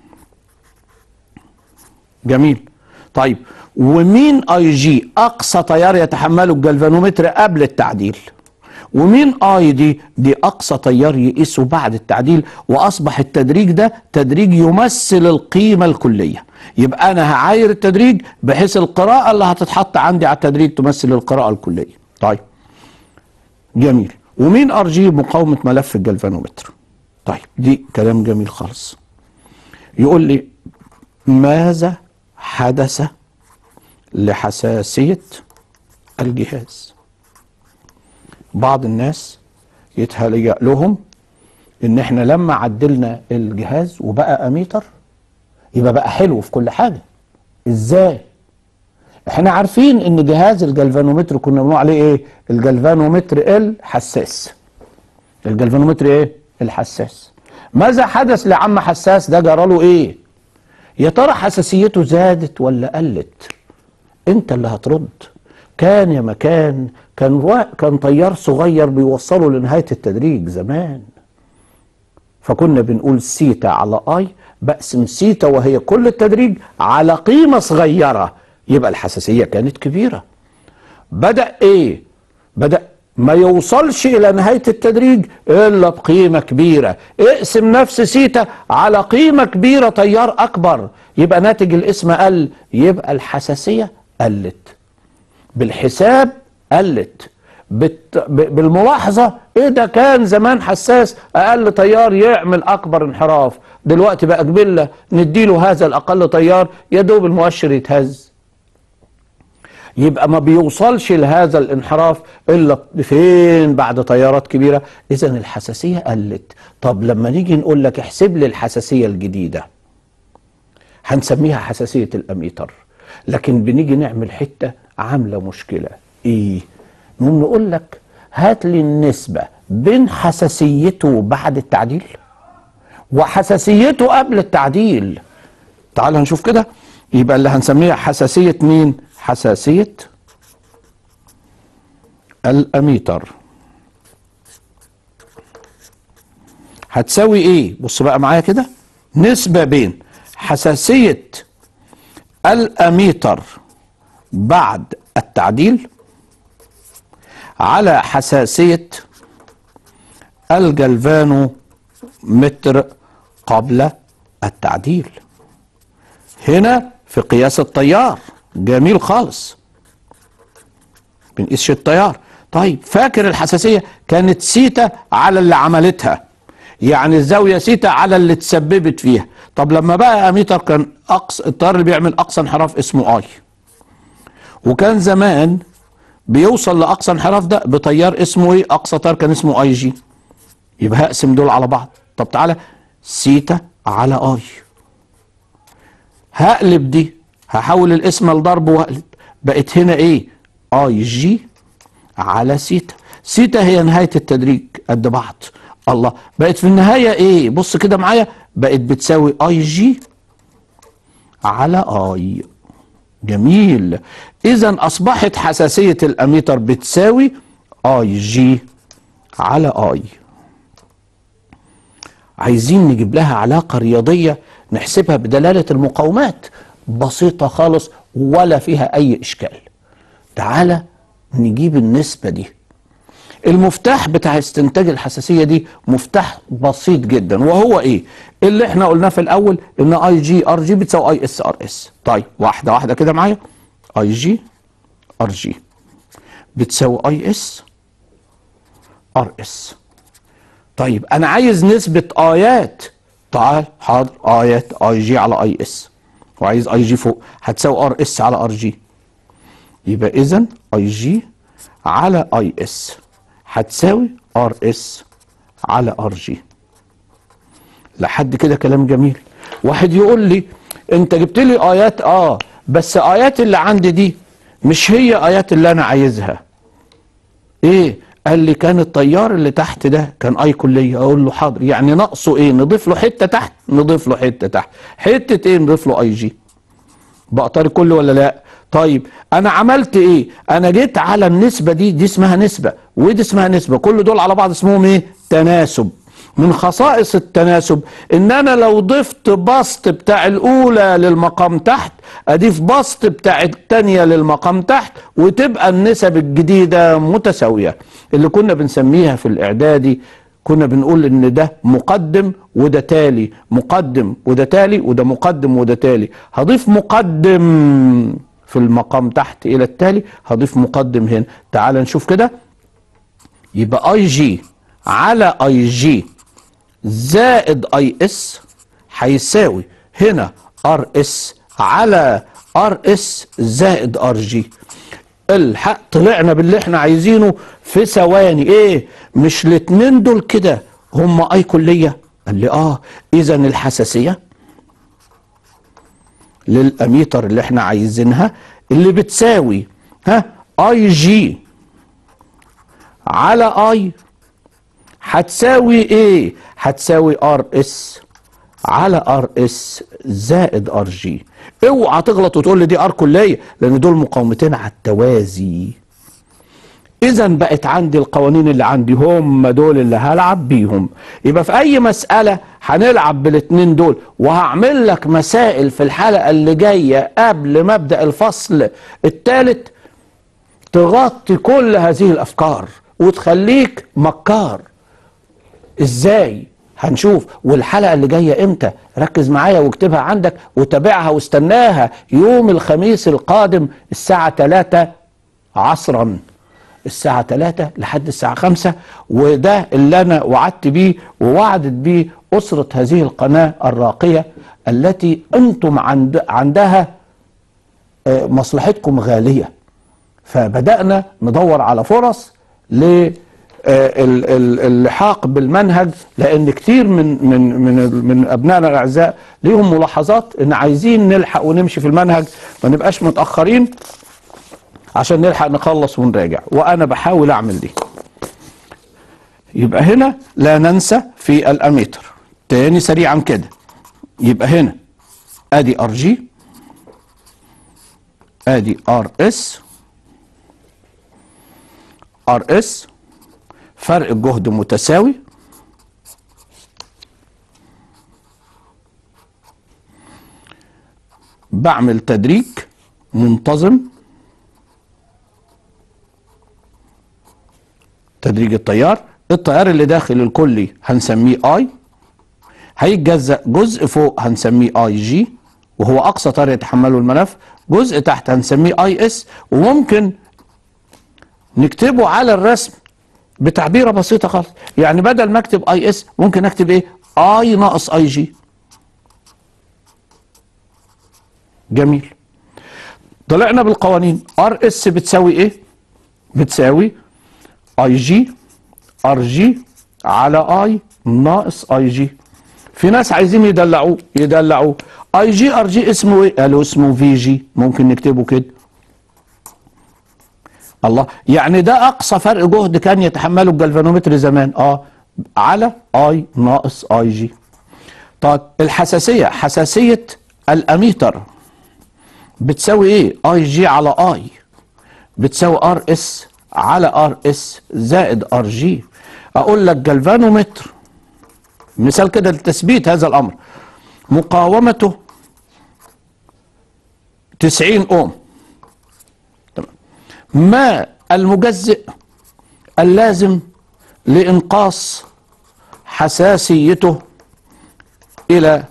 جميل طيب ومين اي جي اقصى تيار يتحمله الجلفانومتر قبل التعديل ومين اي دي دي اقصى تيار يقيسه بعد التعديل واصبح التدريج ده تدريج يمثل القيمه الكليه يبقى انا هعاير التدريج بحيث القراءه اللي هتتحط عندي على التدريج تمثل القراءه الكليه طيب جميل ومين ار جي مقاومه ملف الجلفانومتر طيب دي كلام جميل خالص يقول لي ماذا حدث لحساسيه الجهاز بعض الناس يتهيأ لهم ان احنا لما عدلنا الجهاز وبقى اميتر يبقى بقى حلو في كل حاجه ازاي احنا عارفين ان جهاز الجلفانومتر كنا بنقول عليه ايه الجلفانومتر الحساس الجلفانومتر ايه الحساس ماذا حدث لعم حساس ده جرى له ايه يا ترى حساسيته زادت ولا قلت انت اللي هترد كان يا مكان كان وا... كان طيار صغير بيوصله لنهايه التدريج زمان فكنا بنقول سيتا على اي بقسم سيتا وهي كل التدريج على قيمه صغيره يبقى الحساسيه كانت كبيره بدا ايه بدا ما يوصلش الى نهايه التدريج الا بقيمه كبيره اقسم نفس سيتا على قيمه كبيره تيار اكبر يبقى ناتج الاسم قل يبقى الحساسيه قلت بالحساب قلت بت... ب... بالملاحظة ايه ده كان زمان حساس اقل تيار يعمل اكبر انحراف دلوقتي بقى قبلة نديله هذا الاقل تيار يا دوب المؤشر يتهز يبقى ما بيوصلش لهذا الانحراف الا فين بعد تيارات كبيره اذا الحساسيه قلت طب لما نيجي نقول لك احسب لي الحساسيه الجديده هنسميها حساسيه الاميتر لكن بنيجي نعمل حته عامله مشكله ايه نقوم نقول لك هات لي النسبه بين حساسيته بعد التعديل وحساسيته قبل التعديل تعال نشوف كده يبقى اللي هنسميها حساسيه مين حساسية الأميتر هتساوي ايه بص بقى معايا كده نسبة بين حساسية الأميتر بعد التعديل على حساسية الجلفانو متر قبل التعديل هنا في قياس التيار جميل خالص بنقيسش التيار طيب فاكر الحساسية كانت سيتا على اللي عملتها يعني الزاوية سيتا على اللي تسببت فيها طب لما بقى اميتر كان اقصى التيار اللي بيعمل اقصى انحراف اسمه اي وكان زمان بيوصل لاقصى انحراف ده بتيار اسمه ايه اقصى تيار كان اسمه اي جي يبقى هقسم دول على بعض طب تعالى سيتا على اي هقلب دي هحول الاسم لضرب واقلب بقت هنا ايه اي جي على سيتا سيتا هي نهاية التدريج قد بعض الله بقت في النهاية ايه بص كده معايا بقت بتساوي اي جي على اي جميل اذا اصبحت حساسية الاميتر بتساوي اي جي على اي عايزين نجيب لها علاقة رياضية نحسبها بدلالة المقاومات بسيطة خالص ولا فيها أي إشكال تعالى نجيب النسبة دي المفتاح بتاع استنتاج الحساسية دي مفتاح بسيط جدا وهو ايه اللي احنا قلناه في الاول ان اي جي ار جي بتساوي اي اس ار اس طيب واحدة واحدة كده معايا اي جي ار جي بتساوي اي اس ار اس طيب انا عايز نسبة ايات تعال حاضر ايات اي جي على اي اس وعايز اي جي فوق هتساوي ار اس على ار جي يبقى اذا اي جي على اي اس هتساوي ار اس على ار جي لحد كده كلام جميل واحد يقول لي انت جبت لي ايات اه بس ايات اللي عندي دي مش هي ايات اللي انا عايزها ايه قال لي كان الطيار اللي تحت ده كان اي كليه اقول له حاضر يعني ناقصه ايه نضيف له حته تحت نضيف له حته تحت حته ايه نضيف له اي جي بقى طارق كله ولا لا طيب انا عملت ايه انا جيت على النسبه دي دي اسمها نسبه ودي اسمها نسبه كل دول على بعض اسمهم ايه تناسب من خصائص التناسب ان انا لو ضفت بسط بتاع الاولى للمقام تحت اضيف بسط بتاع الثانيه للمقام تحت وتبقى النسب الجديده متساويه اللي كنا بنسميها في الاعدادي كنا بنقول ان ده مقدم وده تالي مقدم وده تالي وده مقدم وده تالي هضيف مقدم في المقام تحت الى التالي هضيف مقدم هنا تعال نشوف كده يبقى اي جي على اي جي زائد اي اس هيساوي هنا ار اس على ار اس زائد ار جي الحق طلعنا باللي احنا عايزينه في ثواني ايه مش الاتنين دول كده هم اي كليه قال لي اه اذا الحساسيه للاميتر اللي احنا عايزينها اللي بتساوي ها اي جي على اي هتساوي ايه هتساوي ار اس على ار اس زائد ار جي اوعى تغلط وتقول لي دي ار كليه لان دول مقاومتين على التوازي اذا بقت عندي القوانين اللي عندي هم دول اللي هلعب بيهم يبقى في اي مساله هنلعب بالاثنين دول وهعمل لك مسائل في الحلقه اللي جايه قبل مبدا الفصل الثالث تغطي كل هذه الافكار وتخليك مكار ازاي هنشوف والحلقه اللي جايه امتى ركز معايا واكتبها عندك وتابعها واستناها يوم الخميس القادم الساعه 3 عصرا الساعة 3 لحد الساعة 5 وده اللي أنا وعدت بيه ووعدت بيه أسرة هذه القناة الراقية التي أنتم عند عندها آه، مصلحتكم غالية فبدأنا ندور على فرص للحاق بالمنهج لان كتير من من من من ابنائنا الاعزاء ليهم ملاحظات ان عايزين نلحق ونمشي في المنهج ما نبقاش متاخرين عشان نلحق نخلص ونراجع وانا بحاول اعمل دي يبقى هنا لا ننسى في الاميتر تاني سريعا كده يبقى هنا ادي ار جي ادي ار اس ار اس فرق الجهد متساوي بعمل تدريج منتظم تدريج التيار التيار اللي داخل الكلي هنسميه اي هيتجزأ جزء فوق هنسميه اي جي وهو اقصى تيار يتحمله الملف جزء تحت هنسميه اي اس وممكن نكتبه على الرسم بتعبيره بسيطه خالص يعني بدل ما اكتب اي اس ممكن اكتب ايه اي ناقص اي جي جميل طلعنا بالقوانين ار اس بتساوي ايه بتساوي اي جي ار جي على اي ناقص اي جي في ناس عايزين يدلعوه يدلعوه اي جي ار جي اسمه ايه قالوا اسمه في جي ممكن نكتبه كده الله يعني ده اقصى فرق جهد كان يتحمله الجلفانومتر زمان اه على اي ناقص اي جي طيب الحساسيه حساسيه الاميتر بتساوي ايه اي جي على اي بتساوي ار اس على ار اس زائد ار جي اقول لك جلفانومتر مثال كده لتثبيت هذا الامر مقاومته 90 اوم ما المجزئ اللازم لإنقاص حساسيته إلى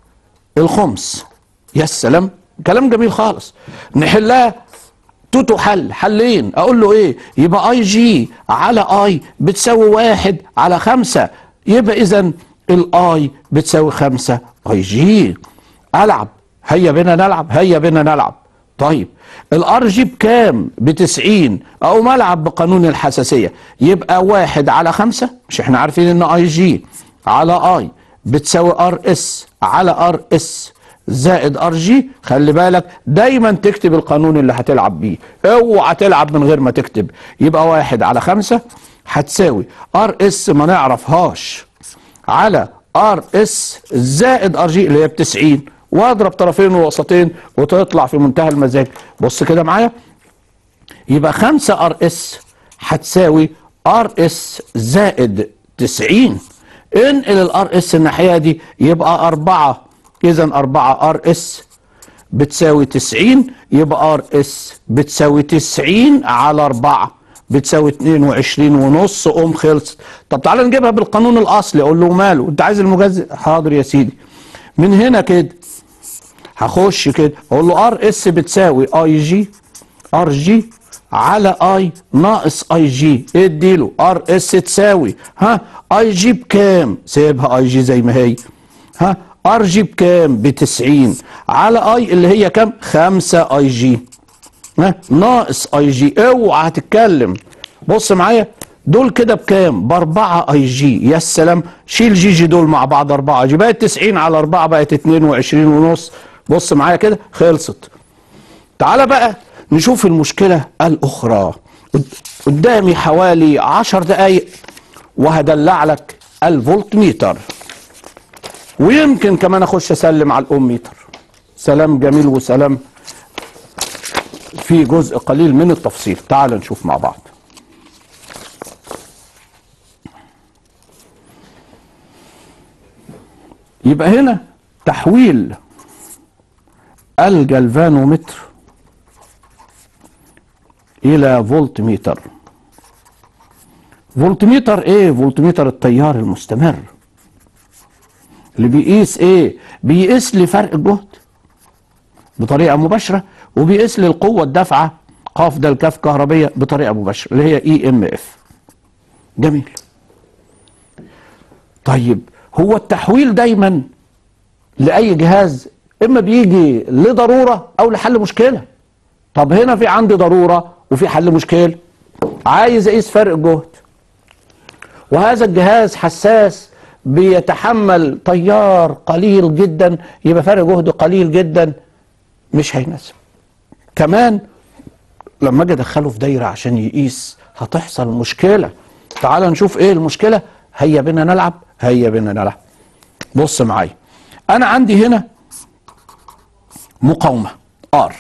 الخمس يا سلام كلام جميل خالص نحلها توتو حل حلين اقول له ايه يبقى اي جي على اي بتساوي واحد على خمسة يبقى اذا الاي بتساوي خمسة اي جي العب هيا بنا نلعب هيا بنا نلعب طيب الار جي بكام ب 90 اقوم العب بقانون الحساسيه يبقى واحد على خمسة مش احنا عارفين ان اي جي على اي بتساوي ار اس على ار اس زائد ار جي خلي بالك دايما تكتب القانون اللي هتلعب بيه اوعى تلعب من غير ما تكتب يبقى واحد على خمسة هتساوي ار اس ما نعرفهاش على ار اس زائد ار جي اللي هي ب 90 واضرب طرفين ووسطين وتطلع في منتهى المزاج بص كده معايا يبقى 5 ار اس هتساوي ار اس زائد 90 انقل الار اس الناحيه دي يبقى 4 اذا 4 ار اس بتساوي 90 يبقى ار اس بتساوي 90 على 4 بتساوي 22 ونص قوم خلصت طب تعالى نجيبها بالقانون الاصلي اقول له ماله انت عايز المجزء حاضر يا سيدي من هنا كده هخش كده اقول له ار اس بتساوي اي جي ار جي على اي ناقص اي جي اديله ار اس تساوي ها اي جي بكام سيبها اي جي زي ما هي ها ار جي بكام ب 90 على اي اللي هي كام 5 اي جي ها ناقص اي جي اوعى تتكلم بص معايا دول كده بكام باربعة اي جي يا سلام شيل جي جي دول مع بعض اربعة جي بقت 90 على اربعة بقت 22 ونص بص معايا كده خلصت تعالى بقى نشوف المشكلة الأخرى قدامي حوالي عشر دقايق وهدلع لك الفولت ميتر ويمكن كمان أخش أسلم على الأم ميتر سلام جميل وسلام في جزء قليل من التفصيل تعال نشوف مع بعض يبقى هنا تحويل الجلفانومتر الى فولت ميتر فولت ميتر ايه فولت ميتر التيار المستمر اللي بيقيس ايه بيقيس لي فرق الجهد بطريقه مباشره وبيقيس لي القوه الدافعه قاف ده الكاف كهربية بطريقة مباشرة اللي هي اي ام اف جميل طيب هو التحويل دايما لأي جهاز إما بيجي لضرورة أو لحل مشكلة طب هنا في عندي ضرورة وفي حل مشكلة عايز أقيس فرق الجهد وهذا الجهاز حساس بيتحمل تيار قليل جدا يبقى فرق جهده قليل جدا مش هيناسب كمان لما اجي ادخله في دايره عشان يقيس هتحصل مشكله تعال نشوف ايه المشكله هيا بينا نلعب هيا بينا نلعب بص معايا انا عندي هنا مقاومه ار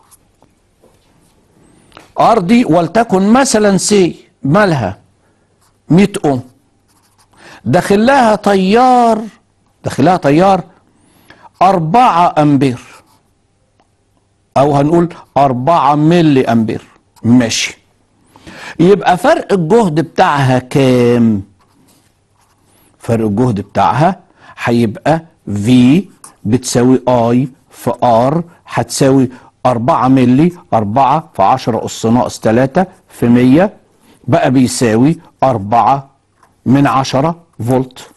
ار دي ولتكن مثلا سي مالها 100 اوم داخل لها تيار داخل لها تيار 4 امبير او هنقول 4 ملي امبير ماشي يبقى فرق الجهد بتاعها كام فرق الجهد بتاعها هيبقى في بتساوي اي في ار هتساوي 4 ملي 4 في 10 اس ناقص 3 في 100 بقى بيساوي 4 من 10 فولت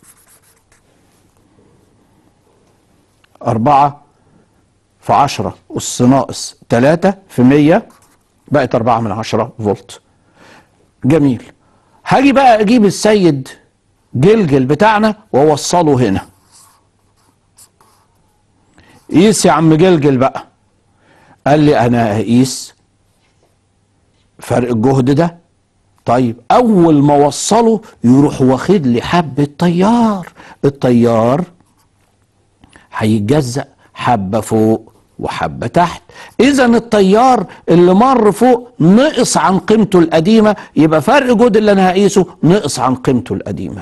4 في 10 أس ناقص 3 في 100 بقت 4 من 10 فولت جميل هاجي بقى اجيب السيد جلجل بتاعنا واوصله هنا قيس يا عم جلجل بقى قال لي انا هقيس فرق الجهد ده طيب اول ما اوصله يروح واخد لي حبه طيار الطيار هيتجزأ حبه فوق وحبه تحت اذا الطيار اللي مر فوق نقص عن قيمته القديمه يبقى فرق جهد اللي انا هقيسه نقص عن قيمته القديمه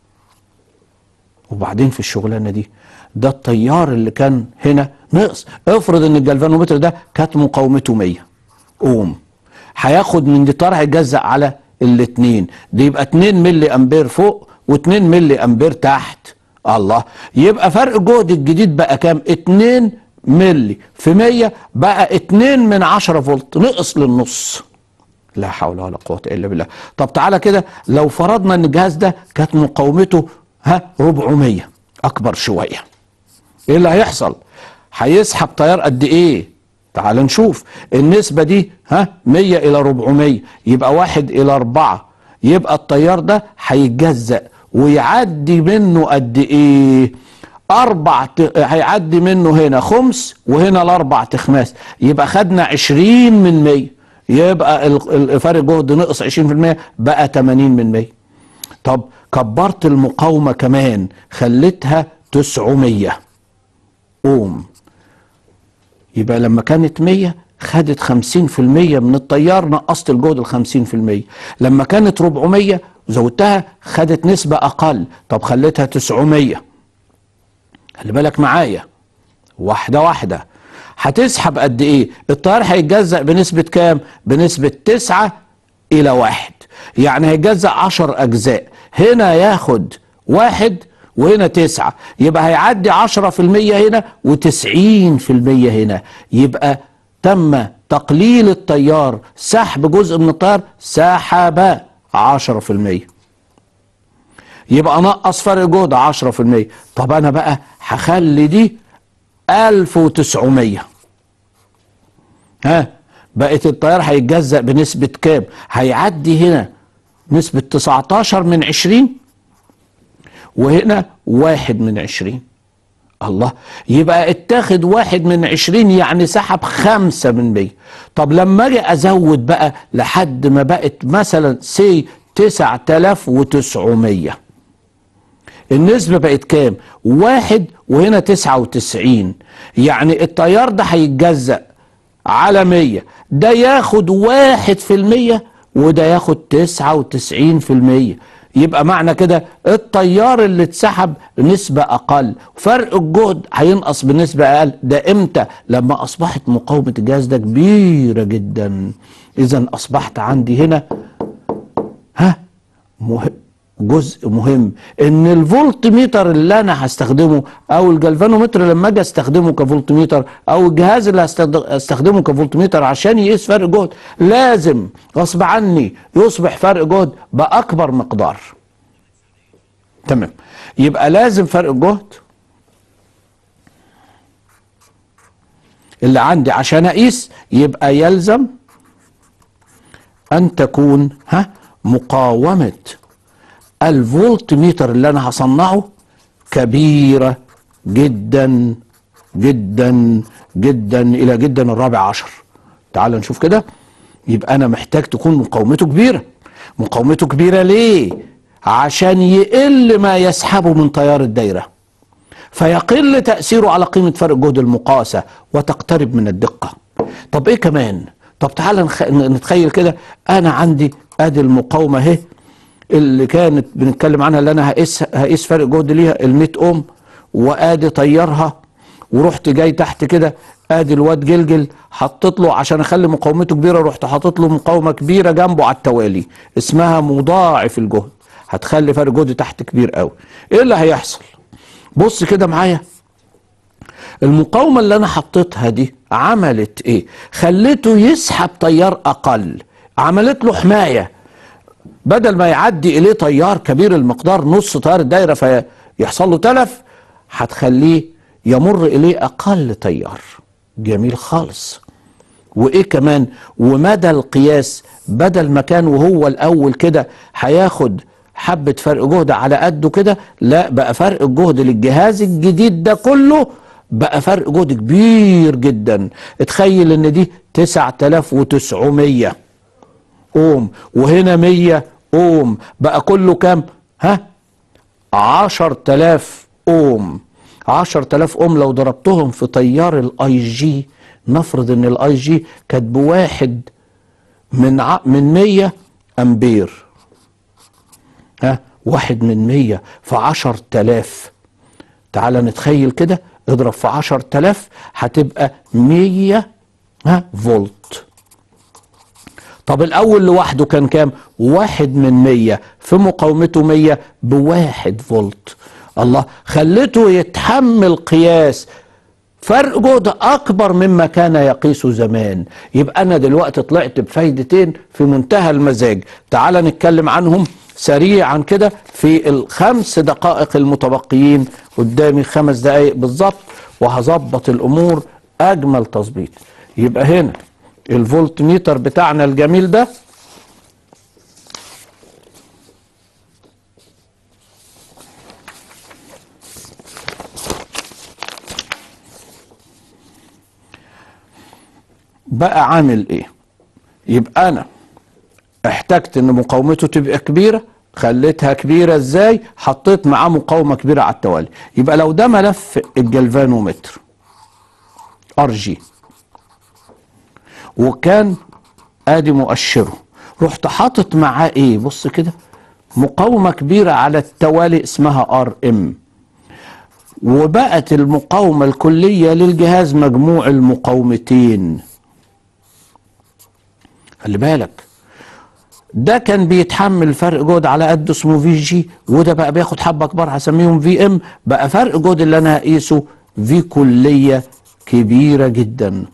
وبعدين في الشغلانه دي ده التيار اللي كان هنا نقص افرض ان الجلفانومتر ده كانت مقاومته 100 اوم هياخد من دي طار هيجزأ على الاثنين دي يبقى 2 ملي امبير فوق و2 ملي امبير تحت الله يبقى فرق الجهد الجديد بقى كام 2 ملي في 100 بقى 2 من 10 فولت نقص للنص لا حول ولا قوة إلا بالله طب تعالى كده لو فرضنا ان الجهاز ده كانت مقاومته ها 400 اكبر شوية ايه اللي هيحصل هيسحب تيار قد ايه تعال نشوف النسبة دي ها 100 إلى 400 يبقى واحد إلى أربعة يبقى التيار ده هيتجزأ ويعدي منه قد إيه؟ أربع ت... هيعدي منه هنا خمس وهنا الأربع تخماس يبقى خدنا 20 من 100 يبقى الفرق جهد نقص 20% بقى 80 من 100 طب كبرت المقاومة كمان خليتها 900 أوم يبقى لما كانت 100 خدت 50% من التيار نقصت الجهد ال 50% لما كانت 400 زودتها خدت نسبة أقل طب خليتها 900 خلي بالك معايا واحدة واحدة هتسحب قد إيه التيار هيتجزأ بنسبة كام بنسبة 9 إلى واحد يعني هيتجزأ 10 أجزاء هنا ياخد واحد وهنا تسعة يبقى هيعدي عشرة في المية هنا وتسعين في المية هنا يبقى تم تقليل التيار سحب جزء من التيار سحب عشرة في المية يبقى نقص فرق جهد عشرة في المية طب أنا بقى هخلي دي ألف وتسعمية ها بقت التيار هيتجزأ بنسبة كام هيعدي هنا نسبة 19 من 20 وهنا واحد من عشرين الله يبقى اتاخد واحد من عشرين يعني سحب خمسة من مية طب لما اجي ازود بقى لحد ما بقت مثلا سي تسع تلاف وتسعمية النسبة بقت كام واحد وهنا تسعة وتسعين يعني التيار ده هيتجزأ على مية ده ياخد واحد في المية وده ياخد تسعة وتسعين في المية يبقى معنى كده التيار اللي اتسحب نسبة أقل فرق الجهد هينقص بنسبة أقل ده إمتى لما أصبحت مقاومة الجهاز ده كبيرة جدا إذا أصبحت عندي هنا ها مه... جزء مهم ان الفولت ميتر اللي انا هستخدمه او الجلفانومتر لما اجي استخدمه كفولت ميتر او الجهاز اللي هستخد- هستخدمه كفولت ميتر عشان يقيس فرق جهد لازم غصب عني يصبح فرق جهد باكبر مقدار تمام يبقى لازم فرق الجهد اللي عندي عشان اقيس يبقى يلزم ان تكون ها مقاومه الفولت ميتر اللي انا هصنعه كبيره جدا جدا جدا الى جدا الرابع عشر تعال نشوف كده يبقى انا محتاج تكون مقاومته كبيره مقاومته كبيره ليه عشان يقل ما يسحبه من تيار الدايره فيقل تأثيره على قيمة فرق جهد المقاسة وتقترب من الدقة طب ايه كمان طب تعال نخ... نتخيل كده انا عندي ادي المقاومة اهي اللي كانت بنتكلم عنها اللي انا هقيس هقيس فرق جهد ليها ال 100 اوم وادي طيرها ورحت جاي تحت كده ادي الواد جلجل حطيت له عشان اخلي مقاومته كبيره رحت حاطط له مقاومه كبيره جنبه على التوالي اسمها مضاعف الجهد هتخلي فرق جهد تحت كبير قوي ايه اللي هيحصل بص كده معايا المقاومة اللي أنا حطيتها دي عملت إيه؟ خلته يسحب تيار أقل عملت له حماية بدل ما يعدي إليه تيار كبير المقدار نص تيار الدايرة فيحصل له تلف هتخليه يمر إليه أقل تيار جميل خالص وايه كمان ومدى القياس بدل ما كان وهو الاول كده هياخد حبة فرق جهد على قده كده لا بقى فرق الجهد للجهاز الجديد ده كله بقى فرق جهد كبير جدا اتخيل ان دي 9900 اوم وهنا 100 اوم بقى كله كام ها 10000 اوم 10000 اوم لو ضربتهم في تيار الاي جي نفرض ان الاي جي كانت بواحد من ع... من 100 امبير ها واحد من 100 في 10000 تعال نتخيل كده اضرب في 10000 هتبقى 100 ها فولت طب الاول لوحده كان كام واحد من مية في مقاومته مية بواحد فولت الله خلته يتحمل قياس فرق جهد اكبر مما كان يقيس زمان يبقى انا دلوقتي طلعت بفايدتين في منتهى المزاج تعال نتكلم عنهم سريعا كده في الخمس دقائق المتبقيين قدامي خمس دقائق بالظبط وهظبط الامور اجمل تظبيط يبقى هنا الفولت ميتر بتاعنا الجميل ده بقى عامل ايه يبقى انا احتجت ان مقاومته تبقى كبيره خليتها كبيره ازاي حطيت معاه مقاومه كبيره على التوالي يبقى لو ده ملف الجلفانومتر ار جي وكان ادي مؤشره رحت حاطط معاه ايه بص كده مقاومه كبيره على التوالي اسمها ار ام وبقت المقاومه الكليه للجهاز مجموع المقاومتين خلي بالك ده كان بيتحمل فرق جهد على قد اسمه في جي وده بقى بياخد حبه كبار هسميهم في ام بقى فرق جهد اللي انا هقيسه في كليه كبيره جدا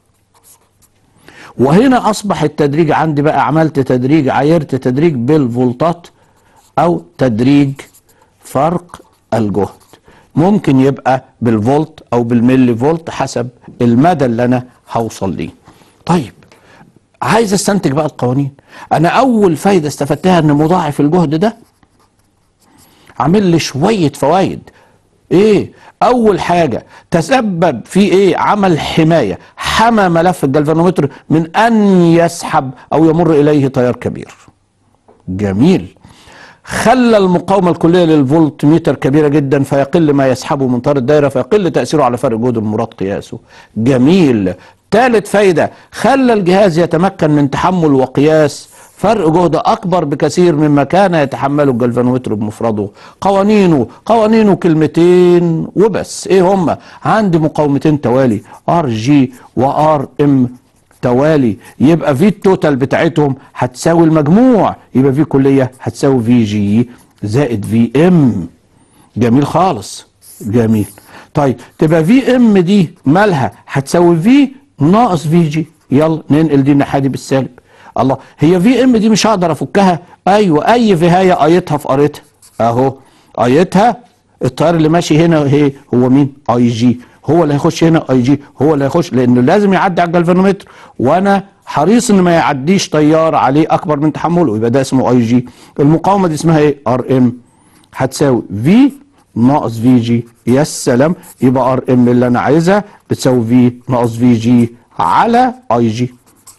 وهنا اصبح التدريج عندي بقى عملت تدريج عايرت تدريج بالفولتات او تدريج فرق الجهد ممكن يبقى بالفولت او بالملي فولت حسب المدى اللي انا هوصل ليه طيب عايز استنتج بقى القوانين انا اول فايده استفدتها ان مضاعف الجهد ده عامل لي شويه فوائد ايه اول حاجه تسبب في ايه عمل حمايه حمى ملف الجلفانومتر من ان يسحب او يمر اليه تيار كبير جميل خلى المقاومه الكليه للفولت ميتر كبيره جدا فيقل ما يسحبه من تيار الدايره فيقل تاثيره على فرق جهد المراد قياسه جميل ثالث فايده خلى الجهاز يتمكن من تحمل وقياس فرق جهد اكبر بكثير مما كان يتحمله الجلفانومتر بمفرده قوانينه قوانينه كلمتين وبس ايه هما عندي مقاومتين توالي ار جي وار ام توالي يبقى في التوتال بتاعتهم هتساوي المجموع يبقى في كليه هتساوي في جي زائد في ام جميل خالص جميل طيب تبقى في ام دي مالها هتساوي في ناقص في جي يلا ننقل دي الناحيه دي بالسالب الله هي في ام دي مش هقدر افكها ايوه اي في هي قايتها في قريتها اهو قايتها التيار اللي ماشي هنا هي هو مين اي جي هو اللي هيخش هنا اي جي هو اللي هيخش لانه لازم يعدي على الجلفانومتر وانا حريص ان ما يعديش تيار عليه اكبر من تحمله يبقى ده اسمه اي جي المقاومه دي اسمها ايه ار ام هتساوي في ناقص في جي يا سلام يبقى ار ام اللي انا عايزها بتساوي في ناقص في جي على اي جي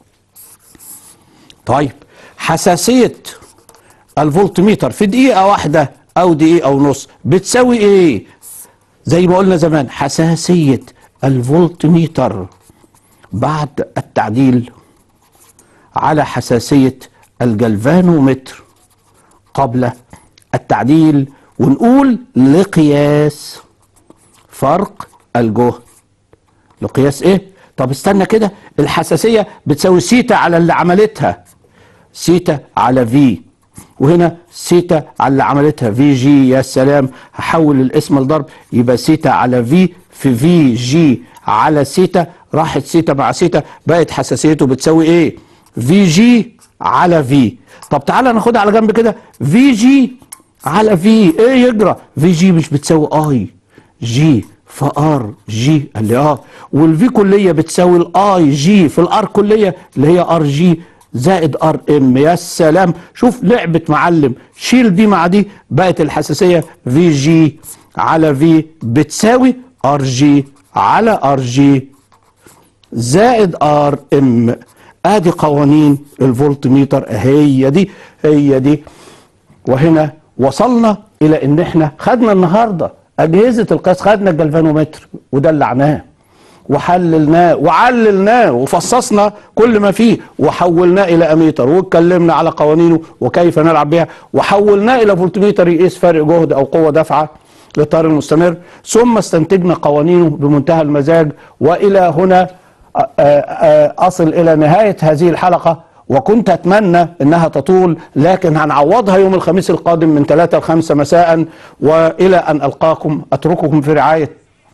طيب حساسيه الفولتميتر في دقيقه واحده او دقيقه ونص بتساوي ايه زي ما قلنا زمان حساسيه الفولتميتر بعد التعديل على حساسيه الجلفانومتر قبل التعديل ونقول لقياس فرق الجهد لقياس ايه طب استنى كده الحساسيه بتساوي سيتا على اللي عملتها سيتا على في وهنا سيتا على اللي عملتها في جي يا سلام هحول الاسم لضرب يبقى سيتا على في في في جي على سيتا راحت سيتا مع سيتا بقت حساسيته بتساوي ايه في جي على في طب تعالى ناخدها على جنب كده في جي على في ايه يجرى في جي مش بتساوي اي جي في ار جي قال لي اه والفي كليه بتساوي الاي جي في الار كليه اللي هي ار جي زائد ار ام يا سلام شوف لعبه معلم شيل دي مع دي بقت الحساسيه في جي على في بتساوي ار جي على ار جي زائد ار ام ادي قوانين الفولتميتر هي دي هي دي وهنا وصلنا الى ان احنا خدنا النهارده اجهزه القياس خدنا الجلفانومتر ودلعناه وحللناه وعللناه وفصصنا كل ما فيه وحولناه الى اميتر واتكلمنا على قوانينه وكيف نلعب بها وحولناه الى فولتميتر يقيس فرق جهد او قوه دافعه للتيار المستمر ثم استنتجنا قوانينه بمنتهى المزاج والى هنا اصل الى نهايه هذه الحلقه وكنت اتمنى انها تطول لكن هنعوضها يوم الخميس القادم من 3 ل 5 مساء والى ان القاكم اترككم في رعايه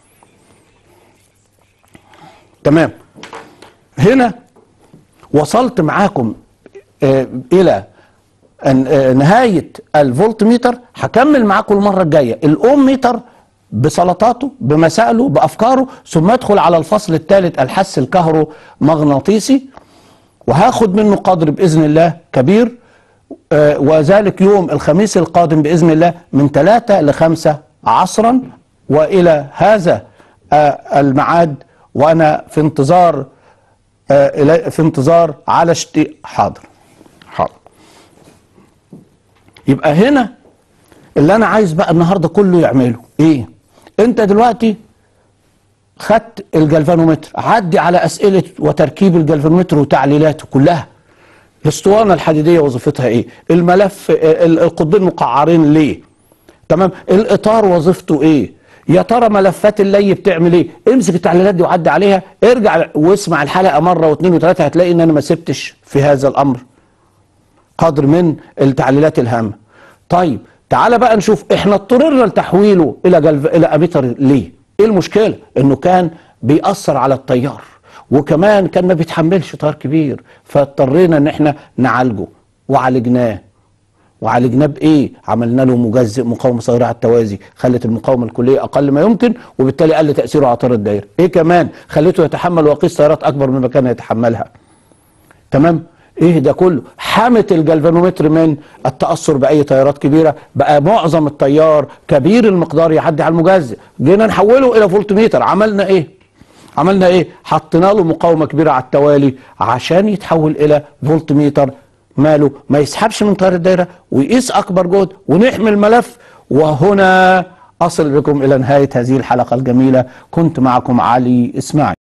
تمام هنا وصلت معاكم آه الى آه نهايه الفولتميتر هكمل معاكم المره الجايه الاوم ميتر بسلطاته بمسائله بافكاره ثم ادخل على الفصل الثالث الحس الكهرومغناطيسي وهاخد منه قدر باذن الله كبير آه وذلك يوم الخميس القادم باذن الله من 3 ل 5 عصرا والى هذا آه الميعاد وانا في انتظار آه في انتظار على شتي حاضر حاضر يبقى هنا اللي انا عايز بقى النهارده كله يعمله ايه انت دلوقتي خدت الجلفانومتر عدي على اسئله وتركيب الجلفانومتر وتعليلاته كلها الاسطوانه الحديديه وظيفتها ايه الملف القطبين مقعرين ليه تمام الاطار وظيفته ايه يا ترى ملفات اللي بتعمل ايه امسك التعليلات دي وعدي عليها ارجع واسمع الحلقه مره واثنين وثلاثه هتلاقي ان انا ما سبتش في هذا الامر قدر من التعليلات الهامه طيب تعال بقى نشوف احنا اضطررنا لتحويله الى جلف... الى اميتر ليه ايه المشكله انه كان بيأثر على التيار وكمان كان ما بيتحملش تيار كبير فاضطرينا ان احنا نعالجه وعالجناه وعالجناه بايه عملنا له مجزئ مقاومه صغيره على التوازي خلت المقاومه الكليه اقل ما يمكن وبالتالي قل تاثيره على تيار الدائره ايه كمان خليته يتحمل ويقيس تيارات اكبر مما كان يتحملها تمام ايه ده كله حمت الجلفانومتر من التاثر باي تيارات كبيره بقى معظم التيار كبير المقدار يعدي على المجزئ جينا نحوله الى فولتميتر عملنا ايه عملنا ايه حطينا له مقاومه كبيره على التوالي عشان يتحول الى فولتميتر ماله ما يسحبش من تيار الدايره ويقيس اكبر جهد ونحمي الملف وهنا اصل بكم الى نهايه هذه الحلقه الجميله كنت معكم علي اسماعيل